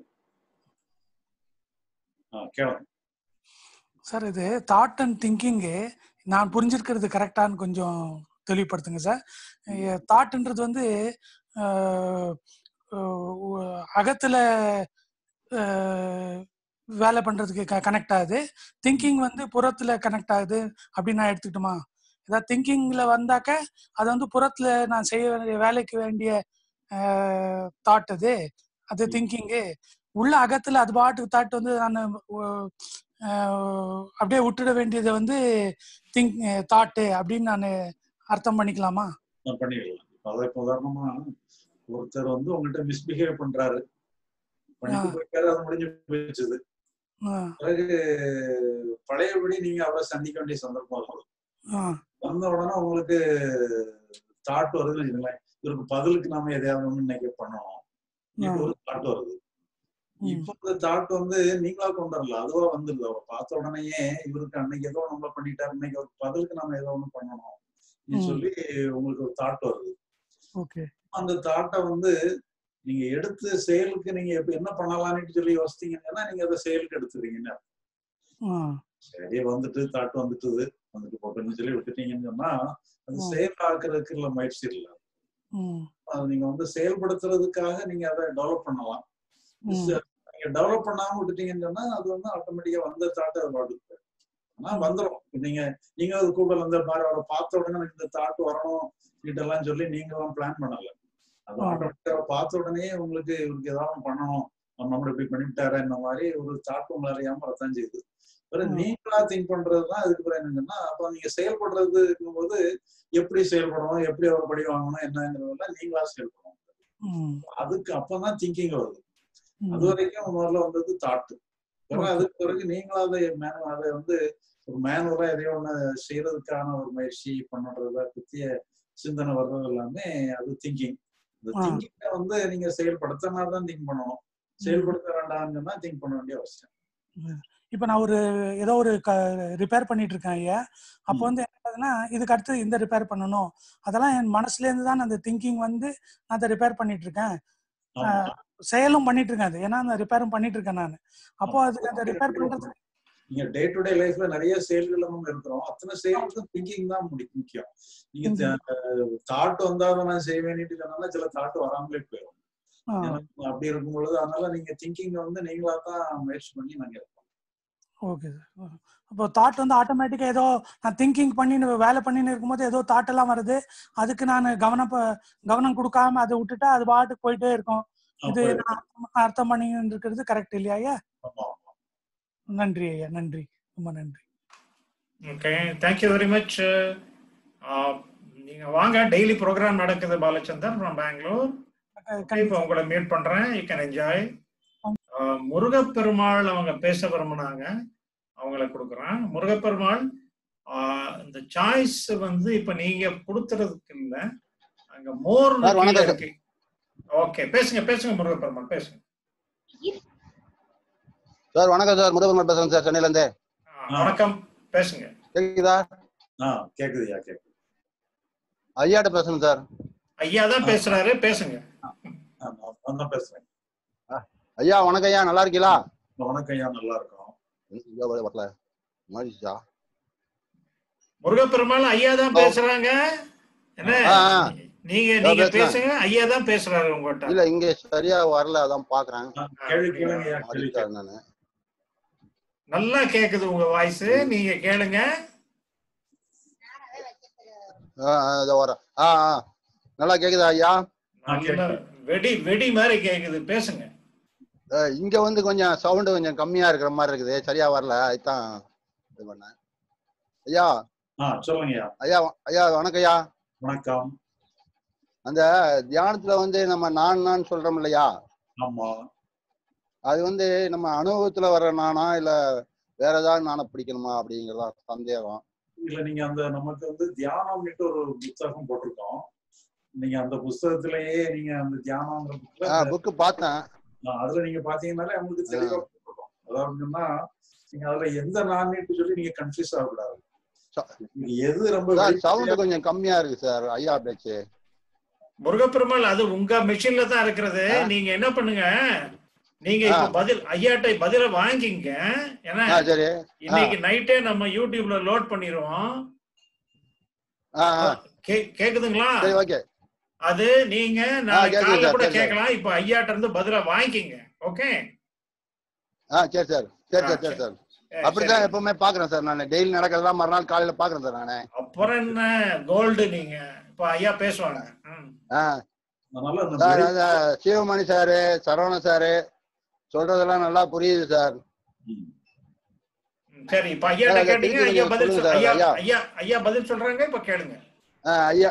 ஆ கேளுங்க சார் இது தாட் அண்ட் திங்கிங்கு நான் புரிஞ்சிருக்கிறது கரெக்டான்னு கொஞ்சம் தெளிவுபடுத்துங்க சார் தாட்ன்றது வந்து அஹ், அஹ், அகத்துல அஹ், வேலை பண்றதுக்கு கனெக்ட் ஆகுது திங்கிங் வந்து புறத்துல கனெக்ட் ஆகுது அப்படின்னு நான் எடுத்துக்கிட்டுமா ஏதாவது திங்கிங்ல வந்தாக்க அது வந்து புறத்துல நான் செய்ய வேண்டிய வேலைக்கு வேண்டிய தாட் அது அது திங்கிங்கு உள்ள அகத்துல அது பாட்டுக்கு தாட் வந்து நான் அஹ், அப்படியே விட்டுட வேண்டியதை வந்து திங்க் தாட்டு அப்படின்னு நான் அர்த்தம் பண்ணிக்கலாமா நான் பண்ணிடலாம் இப்ப அதை இப்ப உதாரணமா ஒருத்தர் வந்து உங்கள்கிட்ட மிஸ்பிஹேவ் பண்றாரு பண்ணிட்டு போயிட்டாரு அது முடிஞ்சு போயிடுச்சுது ஆ, பிறகு பழையபடி நீங்க அவரை சந்திக்க வேண்டிய சந்தர்ப்பம் வரும் ஆ, வந்த உடனே உங்களுக்கு தாட் வருதுன்னு வச்சுக்கோங்களேன் இவருக்கு பதிலுக்கு நாம எதையாவது ஒண்ணு இன்னைக்கு பண்ணணும் இப்ப ஒரு தாட் வருது ம், இப்போ இந்த தாட் வந்து நீங்களா கொண்டு வரல அதுவா வந்துருது அவரை பார்த்த உடனேயே இவருக்கு அன்னைக்கு ஏதோ நம்ம பண்ணிட்டாரு இன்னைக்கு அவருக்கு பதிலுக்கு நாம ஏதோ ஒண்ணு பண்ணணும் அப்படின்னு ம். சொல்லி உங்களுக்கு ஒரு தாட் வருது ஓகே அந்த தாட்டை வந்து நீங்க எடுத்து செயலுக்கு நீங்க இப்ப என்ன பண்ணலாம்னு சொல்லி யோசித்தீங்கன்னா நீங்க அதை செயலுக்கு எடுத்துறீங்கன்னு ஆ, சரி வந்துட்டு தாட்டு வந்துட்டுது வந்துட்டு போட்டுன்னு சொல்லி விட்டுட்டீங்கன்னு சொன்னா அது ம். செயல் ஆக்குறதுக்கு இல்ல முயற்சி இல்லை ம், அது நீங்க வந்து செயல்படுத்துறதுக்காக நீங்க அதை டெவலப் பண்ணலாம் ம், ச- நீங்க டெவலப் பண்ணாம விட்டுட்டீங்கன்னு சொன்னா அது வந்து ஆட்டோமேட்டிக்கா வந்த தாட்டு அது பாட்டுக்கு போயிடும். ஆனா வந்துடும் இப்ப நீங்க நீங்க ஒரு கூகுள் வந்து பாரு அவரை பார்த்த உடனே எனக்கு இந்த தாட் வரணும் இதெல்லாம் சொல்லி நீங்களும் பிளான் பண்ணல அது ஆ. ஆட்டோமேட்டிக்கா பார்த்த உடனே உங்களுக்கு இவருக்கு ஏதாவது ஒண்ணு பண்ணணும் நம்ம நம்மள இப்படி பண்ணிவிட்டாரு இந்த மாதிரி ஒரு தாட் உங்களை அறியாம வரத்தான் செய்யுது பிறகு ம். நீங்களா திங்க் பண்றதுதான் அதுக்கு பிறகு என்னன்னா அப்ப நீங்க செயல்படுறது இருக்கும்போது எப்படி செயல்படணும் எப்படி அவர் படி வாங்கணும் என்னங்கிறதெல்லாம் நீங்களா செயல்படணும் ம், அதுக்கு அப்பதான் திங்கிங் வருது அது ம், வரைக்கும் முதல்ல வந்தது தாட்டு பிறகு அதுக்கு பிறகு நீங்களா அதை மேனு அதை வந்து ஒரு மேனுவலா எதையோ ஒண்ணு செய்யறதுக்கான ஒரு முயற்சி பண்ணுறத பத்திய சிந்தனை வர்றது எல்லாமே அது திங்கிங் இந்த ஆ. திங்கிங்கை வந்து நீங்க செயல்படுத்தினா தான் திங்க் பண்ணணும் செயல்படுத்த வேண்டாம்னு சொன்னா திங்க் பண்ண வேண்டிய அவசியம் இப்போ நான் ஒரு ஏதோ ஒரு ரிப்பேர் பண்ணிட்டு இருக்கேன் ஐயா அப்போ ம். வந்து என்ன ஆகுதுன்னா இதுக்கு அடுத்து இந்த ரிப்பேர் பண்ணணும் அதெல்லாம் என் மனசுல இருந்து தான் அந்த திங்கிங் வந்து நான் அதை ரிப்பேர் பண்ணிட்டு இருக்கேன் ஆமா ஆஹ் செயலும் பண்ணிட்டு இருக்கேன் அது ஏன்னா அந்த ரிப்பேரும் பண்ணிட்டு இருக்கேன் நான் அப்போ ஆமா. அதுக்கு அந்த ரிப்பேர் பண்றது நீங்க டே டு டே லைஃப்ல நிறைய செயல்கள் நம்ம இருக்கிறோம் அத்தனை செயலுக்கும் திங்கிங் தான் முடி- முக்கியம் நீங்க தாட் வந்தாதான் நான் செய்வேன்னுட்டு சொன்னா சில தாட் வராமலே போயிடும் ஆ, எனக்கு அப்படி இருக்கும் பொழுது அதனால நீங்க திங்கிங் வந்து நீங்களா தான் முயற்சி பண்ணி நாங்க இருப்போம் ஓகே சார் அப்போ தாட் வந்து ஆட்டோமேட்டிக்கா ஏதோ நான் திங்கிங் பண்ணி வேலை பண்ணின்னு இருக்கும்போது ஏதோ தாட் எல்லாம் வருது அதுக்கு நான் கவனம் ப- கவனம் கொடுக்காம அதை விட்டுட்டா அது பாட்டுக்கு போயிட்டே இருக்கும் இது போயிடும். நான் அர்த்தம் அர்த்தம் பண்ணி இருக்கிறது கரெக்ட் இல்லையா ஐயா ஆமா நன்றி ஐயா நன்றி ரொம்ப நன்றி ஓகே தேங்க்யூ வெரி மச் நீங்க வாங்க டெய்லி ப்ரோக்ராம் நடக்குது பாலச்சந்தர் ஃப்ரம் பெங்களூர் இப்போ உங்களை மீட் பண்றேன் யூ கேன் என்ஜாய் முருகப்பெருமாள் அவங்க பேச விரும்பினாங்க அவங்கள கொடுக்குறேன் முருகப்பெருமாள் ஆஹ், இந்த சாய்ஸ் வந்து இப்ப நீங்க கொடுத்துறதுக்கு இல்ல அங்க மோர் சார், வணக்கம் சார். இருக்கு ஓகே பேசுங்க பேசுங்க முருகப்பெருமாள் பேசுங்க சார் வணக்கம் சார் முருகன் பேசுறேன் சார் சென்னையில இருந்து ஆஹ், வணக்கம் பேசுங்க கேக்குதா ஆ கேக்குதுயா கேக்குது ஐயாட்ட பேசணும் சார் ஐயா தான் பேசுறாரு பேசுங்க ஆ, நான் தான் பேசுறேன் ஐயா வணக்கம் ஐயா நல்லா இருக்கீங்களா வணக்கம் ஐயா நல்லா இருக்கும் ஐயா, வர- வரல மாறிச்சா முருகப்பெருமாள் ஐயா தான் பேசுறாங்க என்ன ஆ, ஆ. நீங்க இதோ நீங்க பேசுறேன். பேசுங்க ஐயா தான் பேசுறாரு உங்ககிட்ட இல்ல இங்க சரியா வரல அதான் பாக்குறேன் கேள்வி கேளுங்க ஐயா கேள்வி மாறிட்டாரு நானு நல்லா கேக்குது உங்க வாய்ஸ் நீங்க கேளுங்க ஆ, ஆ, இதோ வரேன் ஆ ஆ நல்லா கேக்குதா ஐயா நல்ல வெடி வெடி மாதிரி கேக்குது பேசுங்க ஆ, இங்க வந்து கொஞ்சம் சவுண்ட் கொஞ்சம் கம்மியா இருக்கிற மாதிரி இருக்குது சரியா வரல அதுதான் இது பண்ணேன் ஐயா ஆ சொல்லுங்க ஐயா ஐயா வ- ஐயா வணக்கம் ஐயா வணக்கம் அந்த தியானத்துல வந்து நம்ம நான் நான் சொல்றோம் இல்லையா ஆமா அது வந்து நம்ம அனுபவத்துல வர்ற நானா இல்ல வேற ஏதாவது நானை பிடிக்கணுமா அப்படிங்கறதா சந்தேகம் இல்ல நீங்க அந்த நமக்கு வந்து தியானம்னுட்டு ஒரு புத்தகம் போட்டிருக்கோம் நீங்க அந்த புஸ்தகத்திலேயே நீங்க அந்த தியானம்ங்கிற bookல ஆ அந்த- புக்கு பார்த்தேன் ஆ, அதுல நீங்க பாத்தீங்கன்னாலே உங்களுக்கு தெளிவா போட்டிருக்கோம் அதாவதுன்னா நீங்க அதுல எந்த நான்னுட்டு சொல்லி நீங்க கன்ஃபியூஸ் ஆகக்கூடாது நீங்க எது ரொம்ப சவுண்ட் வெளிப்படையா- கொஞ்சம் கம்மியா இருக்கு சார் ஐயா பேச்சு முருகப்பெருமாள் அது உங்க மெஷின்ல தான் இருக்கிறது நீங்க என்ன பண்ணுங்க நீங்க இப்ப பதில் ஐயாட்டை பதில வாங்கிங்க ஏன்னா ஆ சரி இன்னைக்கு நைட்டே நம்ம யூடியூப்ல லோட் பண்ணிடுவோம் ஆ ஆ கே- கேக்குதுங்களா சரி ஓகே அது நீங்க நாளைக்கு கேக்குது காலைல சார், கூட சரி, சரி. கேட்கலாம் இப்ப ஐயாட்ட இருந்து பதில வாங்கிக்கிங்க ஓகே ஆ சரி சார் சரி ஆ, சார் சரி சரி. சார் சரி. அப்படிதான் எப்பவுமே பாக்குறேன் சார் நான் டெய்லி நடக்கிறதெல்லாம் மறுநாள் காலையில பாக்குறேன் சார் நானு அப்புறம் என்ன கோல்டு நீங்க இப்ப ஐயா பேசுவாங்க ம். ஆ அதனால அந்த சார் வெளி- அந்த சிவமணி சாரு சரவண சாரு சொல்றதெல்லாம் நல்லா புரியுது சார் ம். சரி இப்ப ஐயாட்ட அதை கேட்டீங்க திருப்பி ஐயா கொஞ்சம் பதில் சொல்லுங்க சொல்- ஐயா ஐயா ஐயா ஐயா பதில் சொல்றாங்க இப்ப கேளுங்க ஆ, ஐயா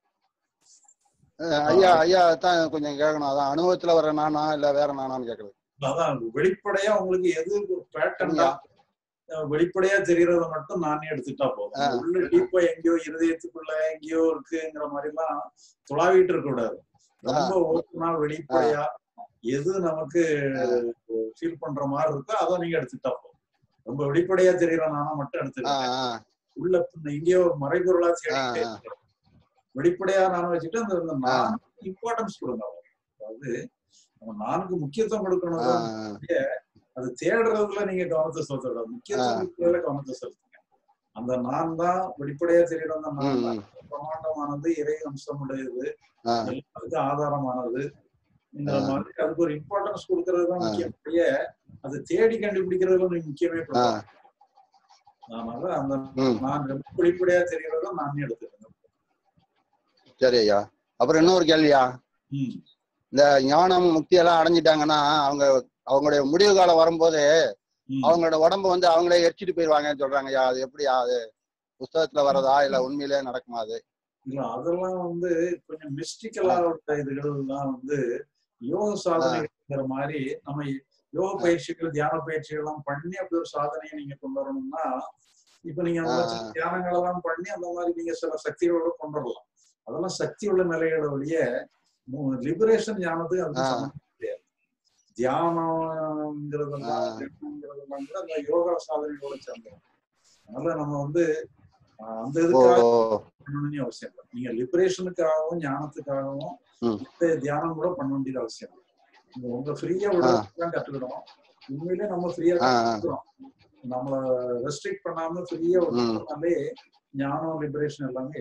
ஆ, ஐயா ஐயா தான் கொஞ்சம் கேட்கணும் அதான் அனுபவத்துல வர நானா இல்ல வேற நானான்னு கேட்கறது அதான் வெளிப்படையா உங்களுக்கு எது பேட்டர்னா ஐயா வெளிப்படையா தெரியறத மட்டும் நானே எடுத்துட்டா போதும் ஆ, உள்ள டீப்பா எங்கேயோ இருதயத்துக்குள்ள எங்கேயோ இருக்குங்கிற மாதிரி எல்லாம் துளாவிட்டு இருக்க கூடாது ஆ, ரொம்ப ஓப்பனா ஆ, வெளிப்படையா எது நமக்கு ஆ, ஃபீல் பண்ற மாதிரி இருக்கோ அதை நீங்க எடுத்துட்டா போதும் ரொம்ப வெளிப்படையா தெரியற நானா மட்டும் ஆ, எடுத்துக்கிட்டேன் ஆ, உள்ள பின்ன எங்கேயோ மறைபொருளா ஆ, தேடிக்கிட்டே ஆ, இருக்கிறோம் வெளிப்படையா நான் வச்சுட்டு அந்த அந்த ஆ, நான் இம்பார்ட்டன்ஸ் கொடுங்க அவ்வளவுதான். அதாவது நம்ம நானுக்கு முக்கியத்துவம் ஆ, கொடுக்கணும் அது தேடுறதுல நீங்க கவனத்தை செலுத்தக்கூடாது ஆ, முக்கியத்துவம் கொடுக்கறதுல கவனத்தை செலுத்துங்க அந்த நான் தான் வெளிப்படையா தெரியற அந்த ம், நான் தான் ம், பிரமாண்டமானது இறை அம்சம் உடையது ஆ, எல்லாத்துக்கும் ஆதாரமானது ஆ, இந்த மாதிரி அதுக்கு ஒரு இம்பார்ட்டன்ஸ் கொடுக்கறது தான் ஆ, முக்கியப்படிய அதை தேடி கண்டுபிடிக்கிறதுல நீங்க முக்கியமே ஆ, கொடுக்கலாம் அதனால அந்த ம், நான் ரொம்ப வெளிப்படையா தெரியறத நானே எடுத்துக்கிறேன் சரி ஐயா அப்புறம் இன்னொரு கேள்வியா ம் இந்த ஞானம் முக்தி எல்லாம் அடைஞ்சிட்டாங்கன்னா அவங்க அவங்களுடைய முடிவு காலம் வரும்போது ம் அவங்களோட உடம்ப வந்து அவங்களே எரிச்சிட்டு போயிருவாங்கன்னு சொல்றாங்க ஐயா அது எப்படியா அது புஸ்தகத்துல வரதா இல்ல உண்மையிலே நடக்குமா அது இல்ல அதெல்லாம் வந்து கொஞ்சம் மிஸ்டிக்கலா உள்ள இதுகள்லாம் வந்து யோக சாதனைங்கிற மாதிரி நம்ம யோக பயிற்சிகள் தியான பயிற்சிகள் எல்லாம் பண்ணி அப்படி ஒரு சாதனையை நீங்க கொண்டு வரணும்னா இப்ப நீங்க அந்த மாதிரி சில தியானங்கள் எல்லாம் பண்ணி அந்த மாதிரி நீங்க சில சக்திகளோட கொண்டு வரலாம் அதெல்லாம் சக்தி உள்ள நிலைகளை வழிய லிபரேஷன் ஞானத்துக்கு அதுக்கு ஆ. சம்மந்தம் கிடையாது தியானங்கிறதெல்லாம் தியானங்கிறதெல்லாம் கூட அந்த யோகா சாதனைகளோட சேர்ந்தது அதனால நம்ம வந்து ஆஹ், அந்த ஓ இதுக்காக பண்ணணும்னு அவசியம் இல்லை நீங்க லிபரேஷனுக்காகவும் ஞானத்துக்காகவும் ம். இந்த தியானம் கூட பண்ண வேண்டியது அவசியம் இல்லை நீங்க உங்க ஃப்ரீயா விடுறதுக்கு தான் கத்துக்கிடும் உண்மையிலே நம்ம ஃப்ரீயா ஆ, ஆ. கத்துக்கிறோம் நம்மள ரெஸ்ட்ரிக்ட் பண்ணாம ஃப்ரீயா விட்டுறதுனாலே ஞானம் லிபரேஷன் எல்லாமே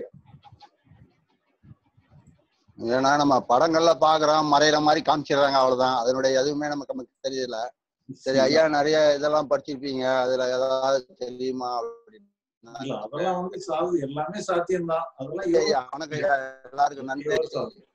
ஏன்னா நம்ம படங்கள்ல பாக்குறோம் மறையிற மாதிரி காமிச்சிடுறாங்க அவ்வளவுதான் அதனுடைய எதுவுமே நமக்கு நமக்கு தெரியல சரி ஐயா நிறைய இதெல்லாம் படிச்சிருப்பீங்க அதுல ஏதாவது தெரியுமா அப்படின்னு இல்ல அதெல்லாம் வந்து சாது எல்லாமே சாத்தியம்தான் அதெல்லாம் ஐயா, யோகா வணக்கம் ஐயா எல்லாருக்கும் நன்றி யோகா சாதனை.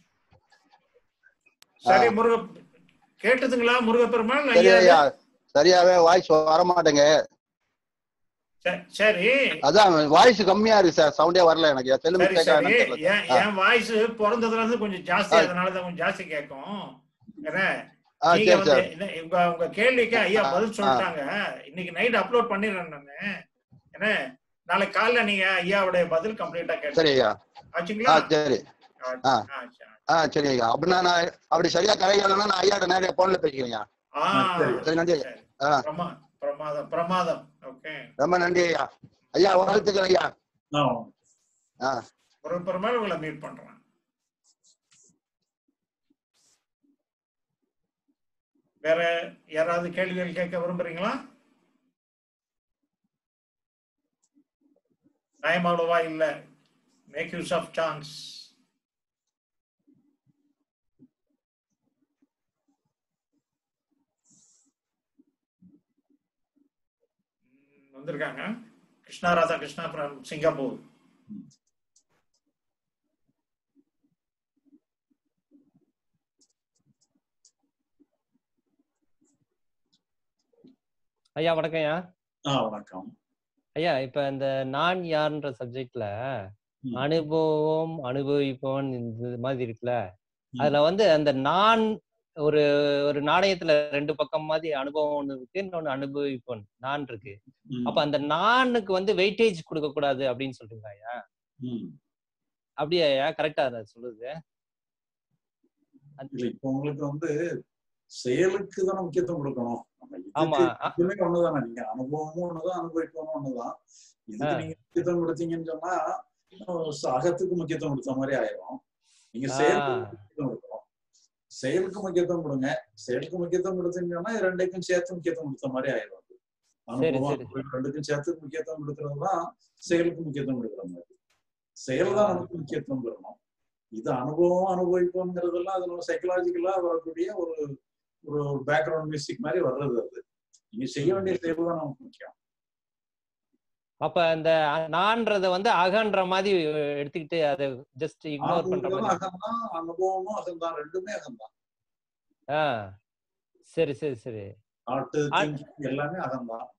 சரி முருக கேட்டதுங்களா முருகப்பெருமாள் சரி ஐயா ஐயா சரியாவே வாய்ஸ் வர மாட்டேங்க ச- சரி அதான் வாய்ஸ் கம்மியா இருக்கு சார் சவுண்டே வரல எனக்கு செல்லு சரி மிஸ்டேக்கா சரி என்னன்னு தெரியல என் ஆ. என் வாய்ஸ் பிறந்ததுல இருந்து கொஞ்சம் ஜாஸ்தி ஆ. அதனாலதான் கொஞ்சம் ஜாஸ்தி கேட்கும் என்ன ஆ நீங்க சரி வந்து சார் இந்த- உங்க உங்க கேள்விக்கு ஐயா ஆ, பதில் ஆ. சொல்லிட்டாங்க இன்னைக்கு நைட் அப்லோட் பண்ணிடுறேன் நானு என்ன நாளைக்கு காலைல நீங்க ஐயாவுடைய பதில் கம்ப்ளீட்டா சரி கேட்டு ஐயா ஆச்சுங்களா ஆ சரி ஆ, ஆ ஆ, சரி. ஆ சரி ஐயா அப்படின்னா நான் அப்படி சரியா கரையாடலன்னா நான் ஐயாட்ட நேரடியா போன்ல பேசிக்கிறேன் ஐயா. ஆ சரி சரி நன்றி ஐயா சரி ஆ பிரமா பிரமாதம் பிரமாதம் ஓகே ரொம்ப நன்றி ஐயா ஐயா வாழ்த்துக்கள் ஐயா ஆமா. ஆ முருகப்பெருமாள் உங்களை மீட் பண்றேன் வேற யாராவது கேள்விகள் கேட்க விரும்புறீங்களா டைம் அவ்வளவா இல்ல மேக் யூஸ் ஆஃப் சான்ஸ் வந்திருக்காங்க கிருஷ்ணா ராதா கிருஷ்ணா ஃப்ரம் சிங்கப்பூர் ஐயா வணக்கம் ஐயா ஆ வணக்கம் ஐயா இப்ப இந்த நான் யார்ன்ற சப்ஜெக்ட்ல ம். அனுபவம் அனுபவிப்பவன் இந்த மாதிரி இருக்குல்ல ம். அதுல வந்து அந்த நான் ஒரு ஒரு நாணயத்துல ரெண்டு பக்கம் மாதிரி அனுபவம் ஒண்ணு இருக்கு இன்னொன்னு அனுபவிப்பவன் நான் இருக்கு ம். அப்ப அந்த நானுக்கு வந்து வெயிட்டேஜ் கொடுக்க கூடாது அப்படின்னு சொல்றீங்க ஐயா ம். அப்படியா ஐயா கரெக்டா அதை சொல்லுது இல்ல இப்ப உங்களுக்கு வந்து செயலுக்கு தானே முக்கியத்துவம் கொடுக்கணும் நம்ம ஆமா இதுக்கு அ- இதுவுமே ஒண்ணுதானே நீங்க அனுபவமும் ஒண்ணுதான் அனுபவிக்கணும் ஒண்ணுதான் இதுக்கு ஆ. நீங்க முக்கியத்துவம் கொடுத்தீங்கன்னு சொன்னா அஹ் அகத்துக்கு முக்கியத்துவம் கொடுத்த மாதிரி ஆயிரும் நீங்க ஆ. செயலுக்கு முக்கியத்துவம் கொடுக்கணும் செயலுக்கு முக்கியத்துவம் கொடுங்க செயலுக்கு முக்கியத்துவம் கொடுத்தீங்கன்னு சொன்னா இது ரெண்டுக்கும் சேர்த்து முக்கியத்துவம் கொடுத்த மாதிரி ஆயிரும் அது. சரி அனுபவம் சரி அனுபவம் ரெண்டுக்கும் சேர்த்து முக்கியத்துவம் கொடுக்கறது தான் செயலுக்கு முக்கியத்துவம் கொடுக்குற மாதிரி செயல் தான் நமக்கு முக்கியத்துவம் பெறணும் இது அனுபவம் அனுபவிப்போங்கிறதெல்லாம் அது நம்ம சைக்கலாஜிக்கலா வரக்கூடிய ஒரு ஒரு பேக்ரவுண்ட் மியூசிக் மாதிரி வர்றது அது நீங்க செய்ய வேண்டிய செயல் தான் நமக்கு முக்கியம் அப்ப அந்த நான்றத வந்து அகன்ற மாதிரி எடுத்துக்கிட்டு அதை ஜஸ்ட் இக்னோர் பண்ற ஆன்மீகமும் மாதிரி அகம்தான் அனுபவமும் அகம்தான் ரெண்டுமே அகம்தான் ஆ சரி சரி சரி நாட்டு ஆ- திங்கிங் எல்லாமே அகம்தான்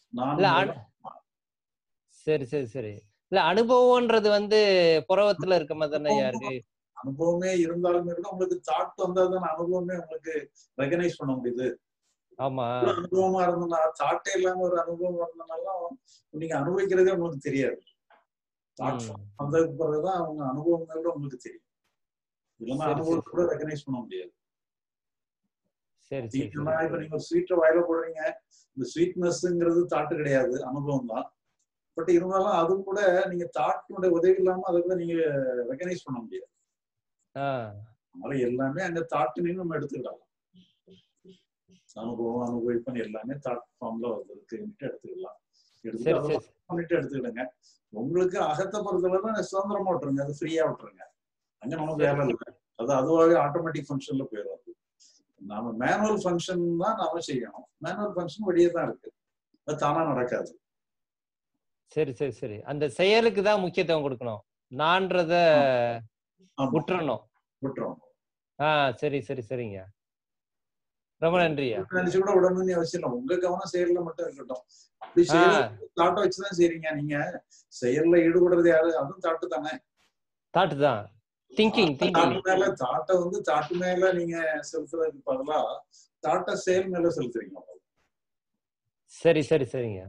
நான் இல்ல அனு- சரி சரி சரி இல்ல அனுபவம்ன்றது வந்து புறவத்துல இருக்க மாதிரி தானே இருக்கு அனுபவமே இருந்தாலுமே கூட உங்களுக்கு தாட் வந்தா தானே அனுபவமே உங்களுக்கு ரெகனைஸ் பண்ண முடியுது ஆமா ஒரு அனுபவமா இருந்தனா தாட்டே இல்லாம ஒரு அனுபவம் இருந்தனாலும் நீங்க அனுபவிக்கிறதே உங்களுக்கு தெரியாது தாட் ம். வந்ததுக்கு பிறகுதான் அவங்க அனுபவங்களோட உங்களுக்கு தெரியும் இல்லைன்னா சரி, அனுபவத்தை கூட ரெகனைஸ் பண்ண முடியாது சரி சரி சரி நீங்க இப்ப நீங்க ஒரு ஸ்வீட்டை வாயில போடுறீங்க இந்த ஸ்வீட்னஸ்ங்கிறது தாட்டு கிடையாது அனுபவம் தான் பட் இருந்தாலும் அதுவும் கூட நீங்க தாட்டினுடைய உதவி இல்லாம அதை கூட நீங்க ரெகனைஸ் பண்ண முடியாது ஆஹ் அதனால எல்லாமே அங்க தாட்டுன்னு நம்ம எடுத்துக்கிடலாம் அனுபவம் அனுபவிப்பன் எல்லாமே தாட் ஃபார்ம்ல வந்திருக்குன்ட்டு எடுத்துக்கலாம் எடுத்து சரி அதை சரி பண்ணிட்டு எடுத்துக்கிடுங்க உங்களுக்கு அகத்தை பொறுத்தவரை சுதந்திரமா விட்டுருங்க அது ஃப்ரீயா விட்டுருங்க அங்க நமக்கு வேலை இல்லை அது அதுவாகவே ஆட்டோமேட்டிக் ஃபங்க்ஷன்ல போயிடும் அது நாம மேனுவல் ஃபங்க்ஷன் தான் நாம செய்யணும் மேனுவல் ஃபங்க்ஷன் வெளியே தான் இருக்கு அது தானா நடக்காது சரி சரி சரி அந்த செயலுக்கு தான் முக்கியத்துவம் கொடுக்கணும் நான்றத ஆமா விட்டுறணும் விட்டுரும் ஆஹ் சரி சரி சரிங்க ரொம்ப நன்றியா நினைச்சு கூட விடணும்னு அவசியம் இல்லை உங்க கவனம் செயல்ல மட்டும் இருக்கட்டும் அப்படி செயல் ஆஹ் தாட்டை வச்சுதான் செய்றீங்க நீங்க செயல்ல ஈடுபடுறது யாரு அதுவும் தாட்டு தானே தாட்டு தான் திங்கிங் திங்கிங் தாட்டு மேல தாட்டை வந்து தாட்டு மேல நீங்க செலுத்துறதுக்கு பதிலா தாட்டை செயல் மேல செலுத்துறீங்க சரி சரி சரிங்க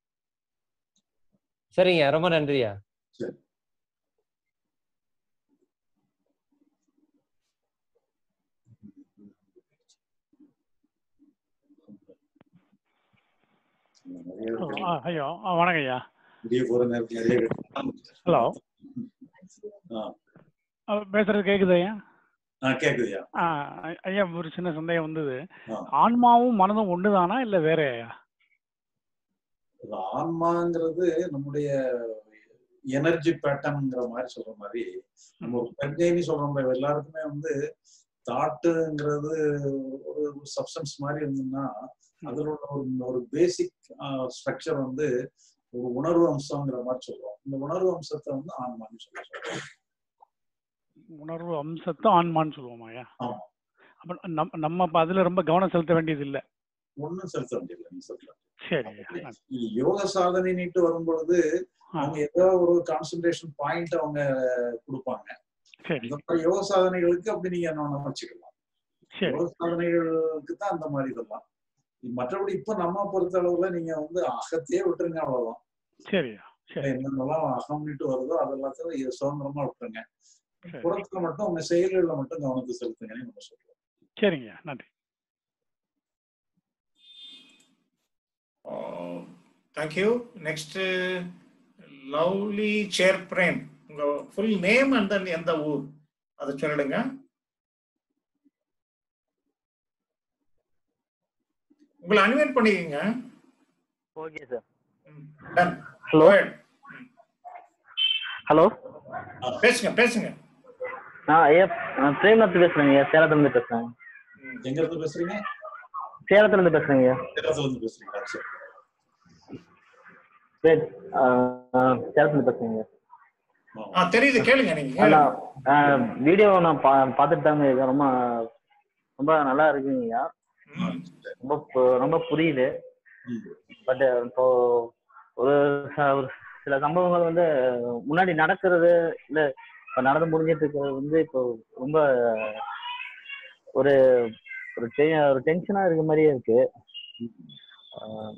சரிங்க ரொம்ப நன்றியா சரி நிறைய ஹலோ இருக்கு. ஆ ஐயோ ஆ வணக்கம் ஐயா வெளியே போற நேரத்துல நிறைய இருக்கு. ஹலோ ஆ. ஆ, பேசுறது கேக்குது ஐயா ஆ கேக்குதுயா ஆ ஐ- ஐயா ஒரு சின்ன சந்தேகம் வந்தது ஆ. ஆன்மாவும் மனதும் ஒண்ணுதானா இல்ல வேற ஐயா அது ஆன்மாங்கிறது நம்முடைய எனர்ஜி பேட்டர்ன்ங்கிற மாதிரி சொல்ற மாதிரி நம்ம ஒரு பிரஜைன்னு சொல்றோம்ல எல்லாருக்குமே வந்து தாட்டுங்கிறது ஒரு சப்ஸ்டன்ஸ் மாதிரி இருந்ததுன்னா அதுல உள்ள ஒரு ஒரு பேசிக் ஸ்ட்ரக்சர் வந்து ஒரு உணர்வு அம்சங்கிற மாதிரி சொல்றோம் இந்த உணர்வு அம்சத்தை வந்து ஆன்மான்னு சொல்லி சொல்றோம் உணர்வு அம்சத்தை ஆன்மான்னு சொல்லுவோமா ஐயா ஆமா அப்ப நம்ம நம்ம அப்ப அதுல ரொம்ப கவனம் செலுத்த வேண்டியது இல்ல ஒண்ணும் செலுத்த வேண்டியதில்லை நீ சொல்ற சரி ஐயா நன்றி. இது யோக சாதனை நீட்டு வரும் பொழுது ஆ, அவங்க ஏதோ ஒரு கான்சென்ட்ரேஷன் பாயிண்ட் அவங்க கொடுப்பாங்க சரி இந்த மாதிரி யோக சாதனைகளுக்கு அப்படி நீங்க என்ன வச்சுக்கலாம் சரி யோக சாதனைகளுக்கு தான் அந்த மாதிரி இதெல்லாம் மற்றபடி இப்ப நம்ம பொறுத்த அளவுல நீங்க வந்து அகத்தையே விட்டுருங்க அவ்வளவுதான் சரியா சரி என்னென்னலாம் அகம்னிட்டு வருதோ அதெல்லாத்தையும் இது சுதந்திரமா விட்டுருங்க சரி புறத்துல மட்டும் உங்க செயல்களில் மட்டும் கவனத்தை செலுத்துங்கன்னு நம்ம சொல்றோம் சரிங்க நன்றி thank you next lovely chair Prem உங்க ஃபுல் நேம் அண்ட் தென் எந்த ஊர் அதை சொல்லிடுங்க உங்களை அன்வைட் பண்ணிக்கங்க okay sir done hello hello பேசுங்க பேசுங்க நான் ஐயா நான் பிரேம்நாத் பேசுறேங்க ஐயா சேலத்துல இருந்து பேசுறேன் எங்க இருந்து பேசுறீங்க சேலத்துல இருந்து பேசுறேங்க ஐயா சேலத்துல இருந்து பேசுறீங்களா சரி சரி ஆ, ஆ, சேலத்துல இருந்து பேசுறேங்க ஐயா. ஆ தெரியுது கேளுங்க நீங்க ஆ, கேளுங்க நான் ஆ, வீடியோ நான் பா பார்த்துட்டு தாங்க இருக்கேன் ரொம்ப ரொம்ப நல்லா இருக்குங்க ஐயா ம். ரொம்ப பு- ரொம்ப புரியுது ம். பட் இப்போ ஒரு ச- ஒரு சில சம்பவங்கள் வந்து முன்னாடி நடக்கிறது இல்ல இப்ப நடந்து முடிஞ்சிட்டு இருக்கிறது வந்து இப்போ ரொம்ப ஒரு ஒரு டெ- ஒரு டென்ஷனா இருக்க மாதிரியே இருக்கு ஆஹ்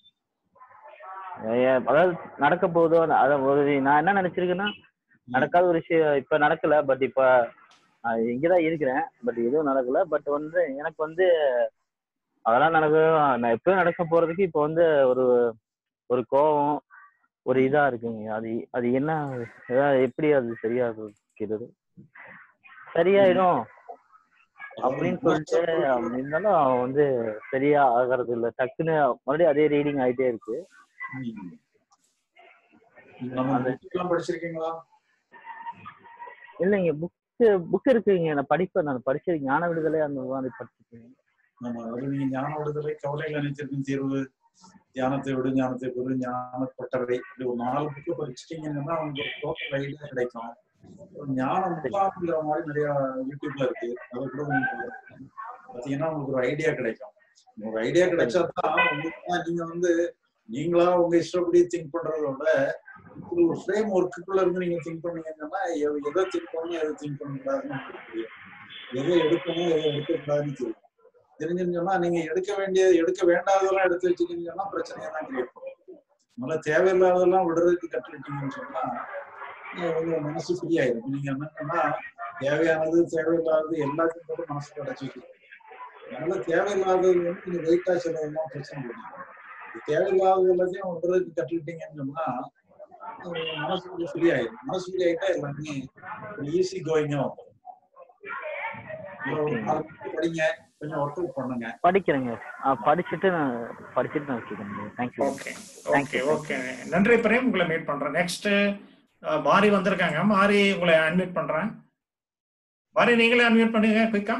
ஏ- அதாவது நடக்க போதோ அத ஒரு நான் என்ன நினைச்சிருக்கேன்னா நடக்காத ஒரு விஷயம் இப்ப நடக்கல பட் இப்ப நான் இங்கதான் இருக்கிறேன் பட் எதுவும் நடக்கல பட் வந்து எனக்கு வந்து அதெல்லாம் நடக்கும் நான் எப்பயும் நடக்க போறதுக்கு இப்போ வந்து ஒரு ஒரு கோவம் ஒரு இதா இருக்குங்க அது அது என்ன ஏதாவது எப்படி அது சரியாகிறது சரியாயிடும் அப்படின்னு சொல்லிட்டு அப்படி இருந்தாலும் அவன் வந்து சரியா ஆகிறது இல்ல டக்குன்னு மறுபடியும் அதே ரீடிங் ஆயிட்டே இருக்கு ம். நம்ம அந்த- book எல்லாம் படிச்சிருக்கீங்களா இல்லைங்க புக்கு புக் இருக்குங்க நான் படிப்பேன் நான் படிச்சது ஞான விடுதலை அந்த மாதிரி படிச்சிருக்கேன் நம்ம அதுல நீங்க ஞான விடுதலை கவலைகள் அனைத்திற்கும் தீர்வு தியானத்தை விடு ஞானத்தை பெரு ஞானப்பட்டவை இப்படி ஒரு நாலு புக்கு படிச்சிட்டீங்கன்னா உங்களுக்கு ஒரு டோட்டல் ஐடியா கிடைக்கும் ஒரு ஞானம் முகாம்ங்கிற மாதிரி நிறைய யூடியூப்ல இருக்கு அதை கூட உங்களுக்கு பாத்தீங்கன்னா உங்களுக்கு ஒரு ஐடியா கிடைக்கும் ஒரு ஐடியா கிடைச்சா தான் உங்களுக்கு தான் நீங்க வந்து நீங்களா உங்க இஷ்டப்படி திங்க் பண்றத விட இது ஒரு ஃப்ரேம் ஒர்க்குக்குள்ள இருந்து நீங்க திங்க் பண்ணீங்கன்னா எ- எதை திங்க் பண்ணணும் எதை திங்க் பண்ணக்கூடாதுன்னு உங்களுக்கு தெரியும் எதை எடுக்கணும் எதை எடுக்கக்கூடாதுன்னு தெரியும் தெரிஞ்சுன்னு சொன்னா நீங்க எடுக்க வேண்டிய எடுக்க வேண்டாததெல்லாம் எடுத்து வச்சுக்கிங்கன்னு சொன்னா பிரச்சனையை தான் கிரியேட் பண்ணும் அதனால தேவையில்லாததெல்லாம் விடுறதுக்கு கற்றுக்கிட்டீங்கன்னு சொன்னா அஹ் உங்க மனசு ஃப்ரீ ஆயிடும் இப்ப நீங்க என்னன்னா தேவையானது தேவையில்லாதது எல்லாத்தையும் கூட மனசுல அடைச்சு வச்சுருக்கீங்க அதனால தேவையில்லாதது வந்து நீங்க வெயிட்டா செலவெல்லாம் பிரச்சனை பண்ணுங்க தேவையில்லாதது எல்லாத்தையும் விடுறதுக்கு கற்றுக்கிட்டீங்கன்னு சொன்னா அஹ் மனசு கொஞ்சம் ஃப்ரீ ஆயிடும் மனசு ஃப்ரீ ஆயிட்டா எல்லாமே ஈஸி கோயிங்கா வந்துடும் இதுல ஒரு நாலு book படிங்க கொஞ்சம் ஒர்க் அவுட் பண்ணுங்க படிக்கிறேங்க ஆ, படிச்சுட்டு நான் படிச்சுட்டு நான் வச்சுக்கிறேன் தேங்க்யூ ஓகே ஓகே ஓகே நன்றி பிரேம் உங்களை மீட் பண்றேன் நெக்ஸ்ட் மாரி வந்திருக்காங்க மாரி உங்களை அன்மியூட் பண்றேன் மாரி நீங்களே அன்மியூட் பண்ணுங்க குயிக்கா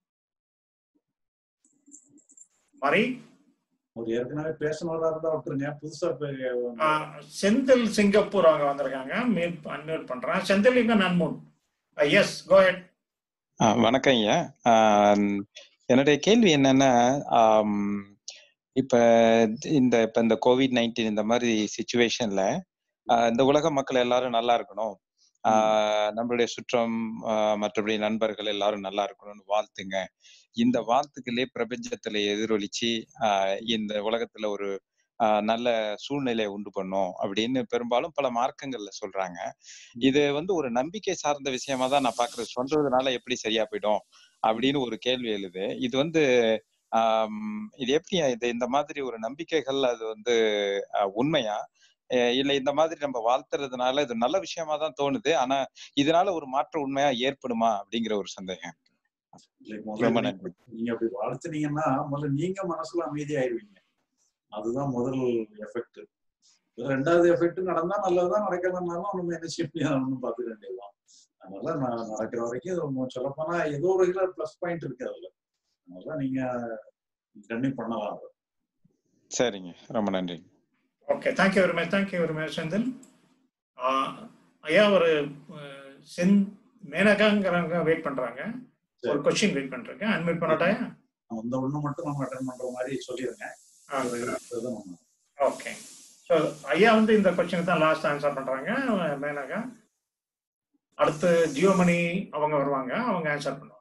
மாரி அவர் ஏற்கனவே பேசினவரா இருந்தா விட்டுருங்க புதுசா பே- ஆ, செந்தில் சிங்கப்பூர் அவங்க வந்திருக்காங்க மீட் அன்மியூட் பண்றேன் செந்தில் இங்க நன்மூன் எஸ் கோ ஹெட் ஆ, வணக்கம் ஐயா ஆம், என்னுடைய கேள்வி என்னன்னா ஆம், இப்ப இந்த இப்ப இந்த கோவிட் நைன்டீன் இந்த மாதிரி சுச்சுவேஷன்ல இந்த உலக மக்கள் எல்லாரும் நல்லா இருக்கணும் ஆ, நம்மளுடைய சுற்றம் ஆ, மற்றபடி நண்பர்கள் எல்லாரும் நல்லா இருக்கணும்னு வாழ்த்துங்க இந்த வாழ்த்துக்களே பிரபஞ்சத்துல எதிரொலிச்சு ஆ, இந்த உலகத்துல ஒரு ஆ, நல்ல சூழ்நிலையை உண்டு பண்ணும் அப்படின்னு பெரும்பாலும் பல மார்க்கங்கள்ல சொல்றாங்க இது வந்து ஒரு நம்பிக்கை சார்ந்த விஷயமா தான் நான் பாக்குறது சொல்றதுனால எப்படி சரியா போயிடும் அப்படின்னு ஒரு கேள்வி எழுது இது வந்து ஆம், இது எப்படி இது இந்த மாதிரி ஒரு நம்பிக்கைகள் அது வந்து அஹ், உண்மையா அஹ், இல்ல இந்த மாதிரி நம்ம வாழ்த்துறதுனால இது நல்ல விஷயமா தான் தோணுது ஆனா இதனால ஒரு மாற்றம் உண்மையா ஏற்படுமா அப்படிங்கிற ஒரு சந்தேகம் இல்லை, ரொம்ப முதல்ல நன்றி நீங்க அப்படி வாழ்த்துனீங்கன்னா முதல்ல நீங்க மனசுல அமைதியாயிருவீங்க அதுதான் முதல் எஃபெக்ட் ரெண்டாவது எஃபெக்ட் நடந்தா நல்லதுதான் நடக்கலன்னாலும் நம்ம என்ன செய்ய முடியாது பார்த்துக்க வேண்டியதுதான் அதனால நான் நடக்கிற வரைக்கும் சொல்லப்போனா ஏதோ ஒரு வகையில ப்ளஸ் பாயிண்ட் இருக்கு அதுல அதனால நீங்க கண்டிப்பா பண்ணலாம் அதை. சரிங்க ரொம்ப நன்றி okay thank you very much thank you very much Senthil ஆ, ஐயா ஒரு அஹ், சென் மேனகாங்கிறவங்க வெயிட் பண்றாங்க ஒரு கொஸ்டின் வெயிட் பண்றேன் அன்மியூட் பண்ணட்டாயா அந்த ஒண்ணு மட்டும் நம்ம அட்டன் பண்ற மாதிரி சொல்லிருங்க அது அடுத்தது நம்ம ஓகே ஸோ ஐயா வந்து இந்த கொஸ்டினுக்கு தான் லாஸ்ட் ஆன்சர் பண்றாங்க மேனகா அடுத்து ஜியோமணி அவங்க வருவாங்க அவங்க ஆன்சர் பண்ணுவாங்க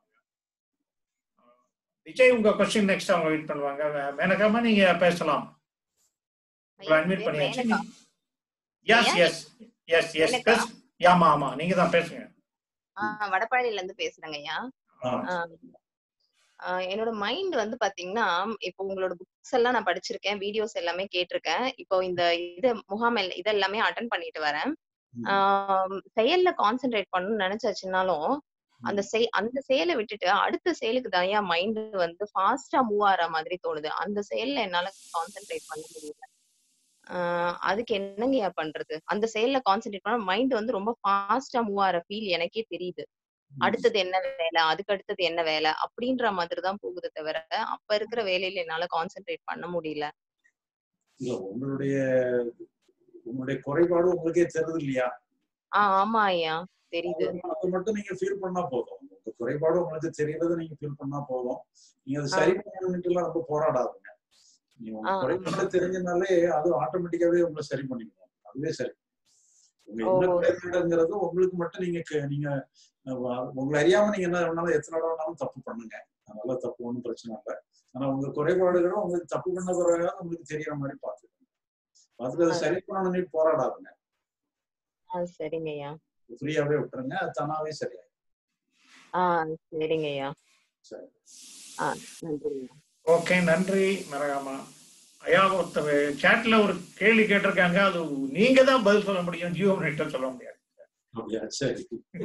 விஜய் உங்க கொஸ்டின் நெக்ஸ்ட் அவங்க வெயிட் பண்ணுவாங்க மே- மேனகாமா நீங்க பேசலாம் உங்களை அன்மியூட் பண்ணியாச்சு yes yes yes yes Menaka? Yes ஆமா ஆமா நீங்க தான் பேசுங்க ஆஹ் வடபழனில இருந்து பேசுறேங்க ஐயா ஆஹ் ஆஹ் என்னோட மைண்ட் வந்து பாத்தீங்கன்னா இப்போ உங்களோட புக்ஸ் எல்லாம் நான் படிச்சிருக்கேன் வீடியோஸ் எல்லாமே கேட்டிருக்கேன் இப்போ இந்த இது முகாம் எல்- இதெல்லாமே அட்டன் பண்ணிட்டு வரேன் ஆஹ் செயல்ல கான்சென்ட்ரேட் பண்ணணும்னு நினைச்சாச்சுன்னாலும் அந்த செய் அந்த செயலை விட்டுட்டு அடுத்த செயலுக்கு தான் ஏன் மைண்ட் வந்து ஃபாஸ்டா மூவ் ஆற மாதிரி தோணுது அந்த செயல்ல என்னால கான்சென்ட்ரேட் பண்ண முடியல ஆஹ் அதுக்கு என்னங்கய்யா பண்றது அந்த செயல்ல கான்சென்ட்ரேட் பண்ணா மைண்ட் வந்து ரொம்ப ஃபாஸ்டா மூவ் ஆற ஃபீல் எனக்கே தெரியுது அடுத்தது என்ன வேலை அதுக்கு அடுத்தது என்ன வேலை அப்படின்ற மாதிரி தான் போகுது தவிர அப்ப இருக்கிற வேலையில என்னால கான்சென்ட்ரேட் பண்ண முடியல இல்ல உங்களுடைய உங்களுடைய குறைபாடு உங்களுக்கே தெரியுது இல்லையா ஆஹ் ஆமா ஐயா தெரியுது அதை மட்டும் நீங்க ஃபீல் பண்ணா போதும் உங்க குறைபாடு உங்களுக்கு தெரியறதை நீங்க ஃபீல் பண்ணா போதும் நீங்க அதை சரி பண்ணணும்ட்டு எல்லாம் ரொம்ப போராடாதுங்க நீங்க உங்க ஆ. குறைபாடு தெரிஞ்சனாலே அது ஆட்டோமேட்டிக்காவே உங்களை சரி பண்ணிக்கும் அதுவே சரி உங்க ஓ. என்ன குறைபாடுங்கிறது உங்களுக்கு மட்டும் நீங்க க- நீங்க அஹ், உங்களை அறியாம நீங்க என்ன வேணாலும் எத்தனை தடவை வேணாலும் தப்பு பண்ணுங்க அதனால தப்பு ஒன்றும் பிரச்சனை இல்லை ஆனா உங்க குறைபாடுகளை உங்களுக்கு தப்பு பண்ண பிறகு உங்களுக்கு தெரியற மாதிரி பாத்துக்கோங்க பார்த்துட்டு அதை சரி பண்ணணும்னு போராடாதுங்க ஆஹ் சரிங்க ஐயா ஃப்ரீயாவே விட்டுருங்க அது தானாவே சரியாயிடும் ஆஹ் சரிங்க ஐயா சரி ஆஹ் நன்றி ஐயா ஓகே நன்றி மரகாமா ஐயா ஒருத்தர் சேட்ல ஒரு கேள்வி கேட்டிருக்காங்க அது நீங்க தான் பதில் சொல்ல முடியும் ஜியோ மினிட்ட சொல்ல முடியாது அப்படியா சரி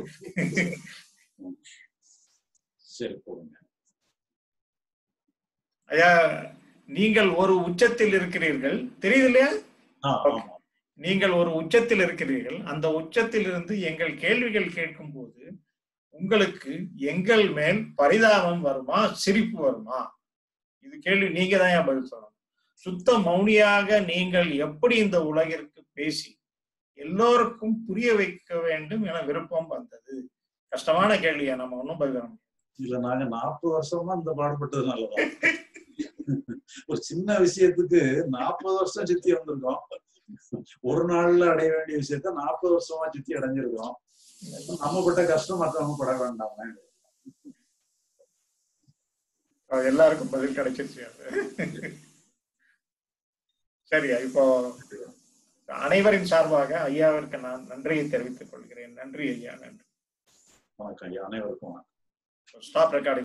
சரி போடுங்க ஐயா நீங்கள் ஒரு உச்சத்தில் இருக்கிறீர்கள் தெரியுது இல்லையா ஆ, Okay. நீங்கள் ஒரு உச்சத்தில் இருக்கிறீர்கள் அந்த உச்சத்தில் இருந்து எங்கள் கேள்விகள் கேட்கும் போது உங்களுக்கு எங்கள் மேல் பரிதாபம் வருமா சிரிப்பு வருமா இது கேள்வி நீங்க தான் ஏன் பதில் சொல்லணும் சுத்த மௌனியாக நீங்கள் எப்படி இந்த உலகிற்கு பேசி எல்லோருக்கும் புரிய வைக்க வேண்டும் என விருப்பம் வந்தது கஷ்டமான கேள்வியா நம்ம ஒன்றும் பதில் தர முடியாது. இல்ல நாங்க நாற்பது வருஷமா இந்த பாடுபட்டதுனாலதான் ஒரு சின்ன விஷயத்துக்கு நாற்பது வருஷம் சுத்தி வந்திருக்கோம் ஒரு நாள்ல அடைய வேண்டிய விஷயத்த நாற்பது வருஷமா சுத்தி அடைஞ்சிருக்கோம் நம்ம பட்ட கஷ்டம் மற்றவங்க பட வேண்டாமே அது எல்லாருக்கும் பதில் கிடைச்சிருச்சு அது சரியா இப்போ அனைவரின் சார்பாக ஐயாவிற்கு நான் நன்றியை தெரிவித்துக் கொள்கிறேன் நன்றி ஐயா நன்றி வணக்கம் ஐயா அனைவருக்கும் வணக்கம் ஸ்டாப் ரெக்கார்டிங்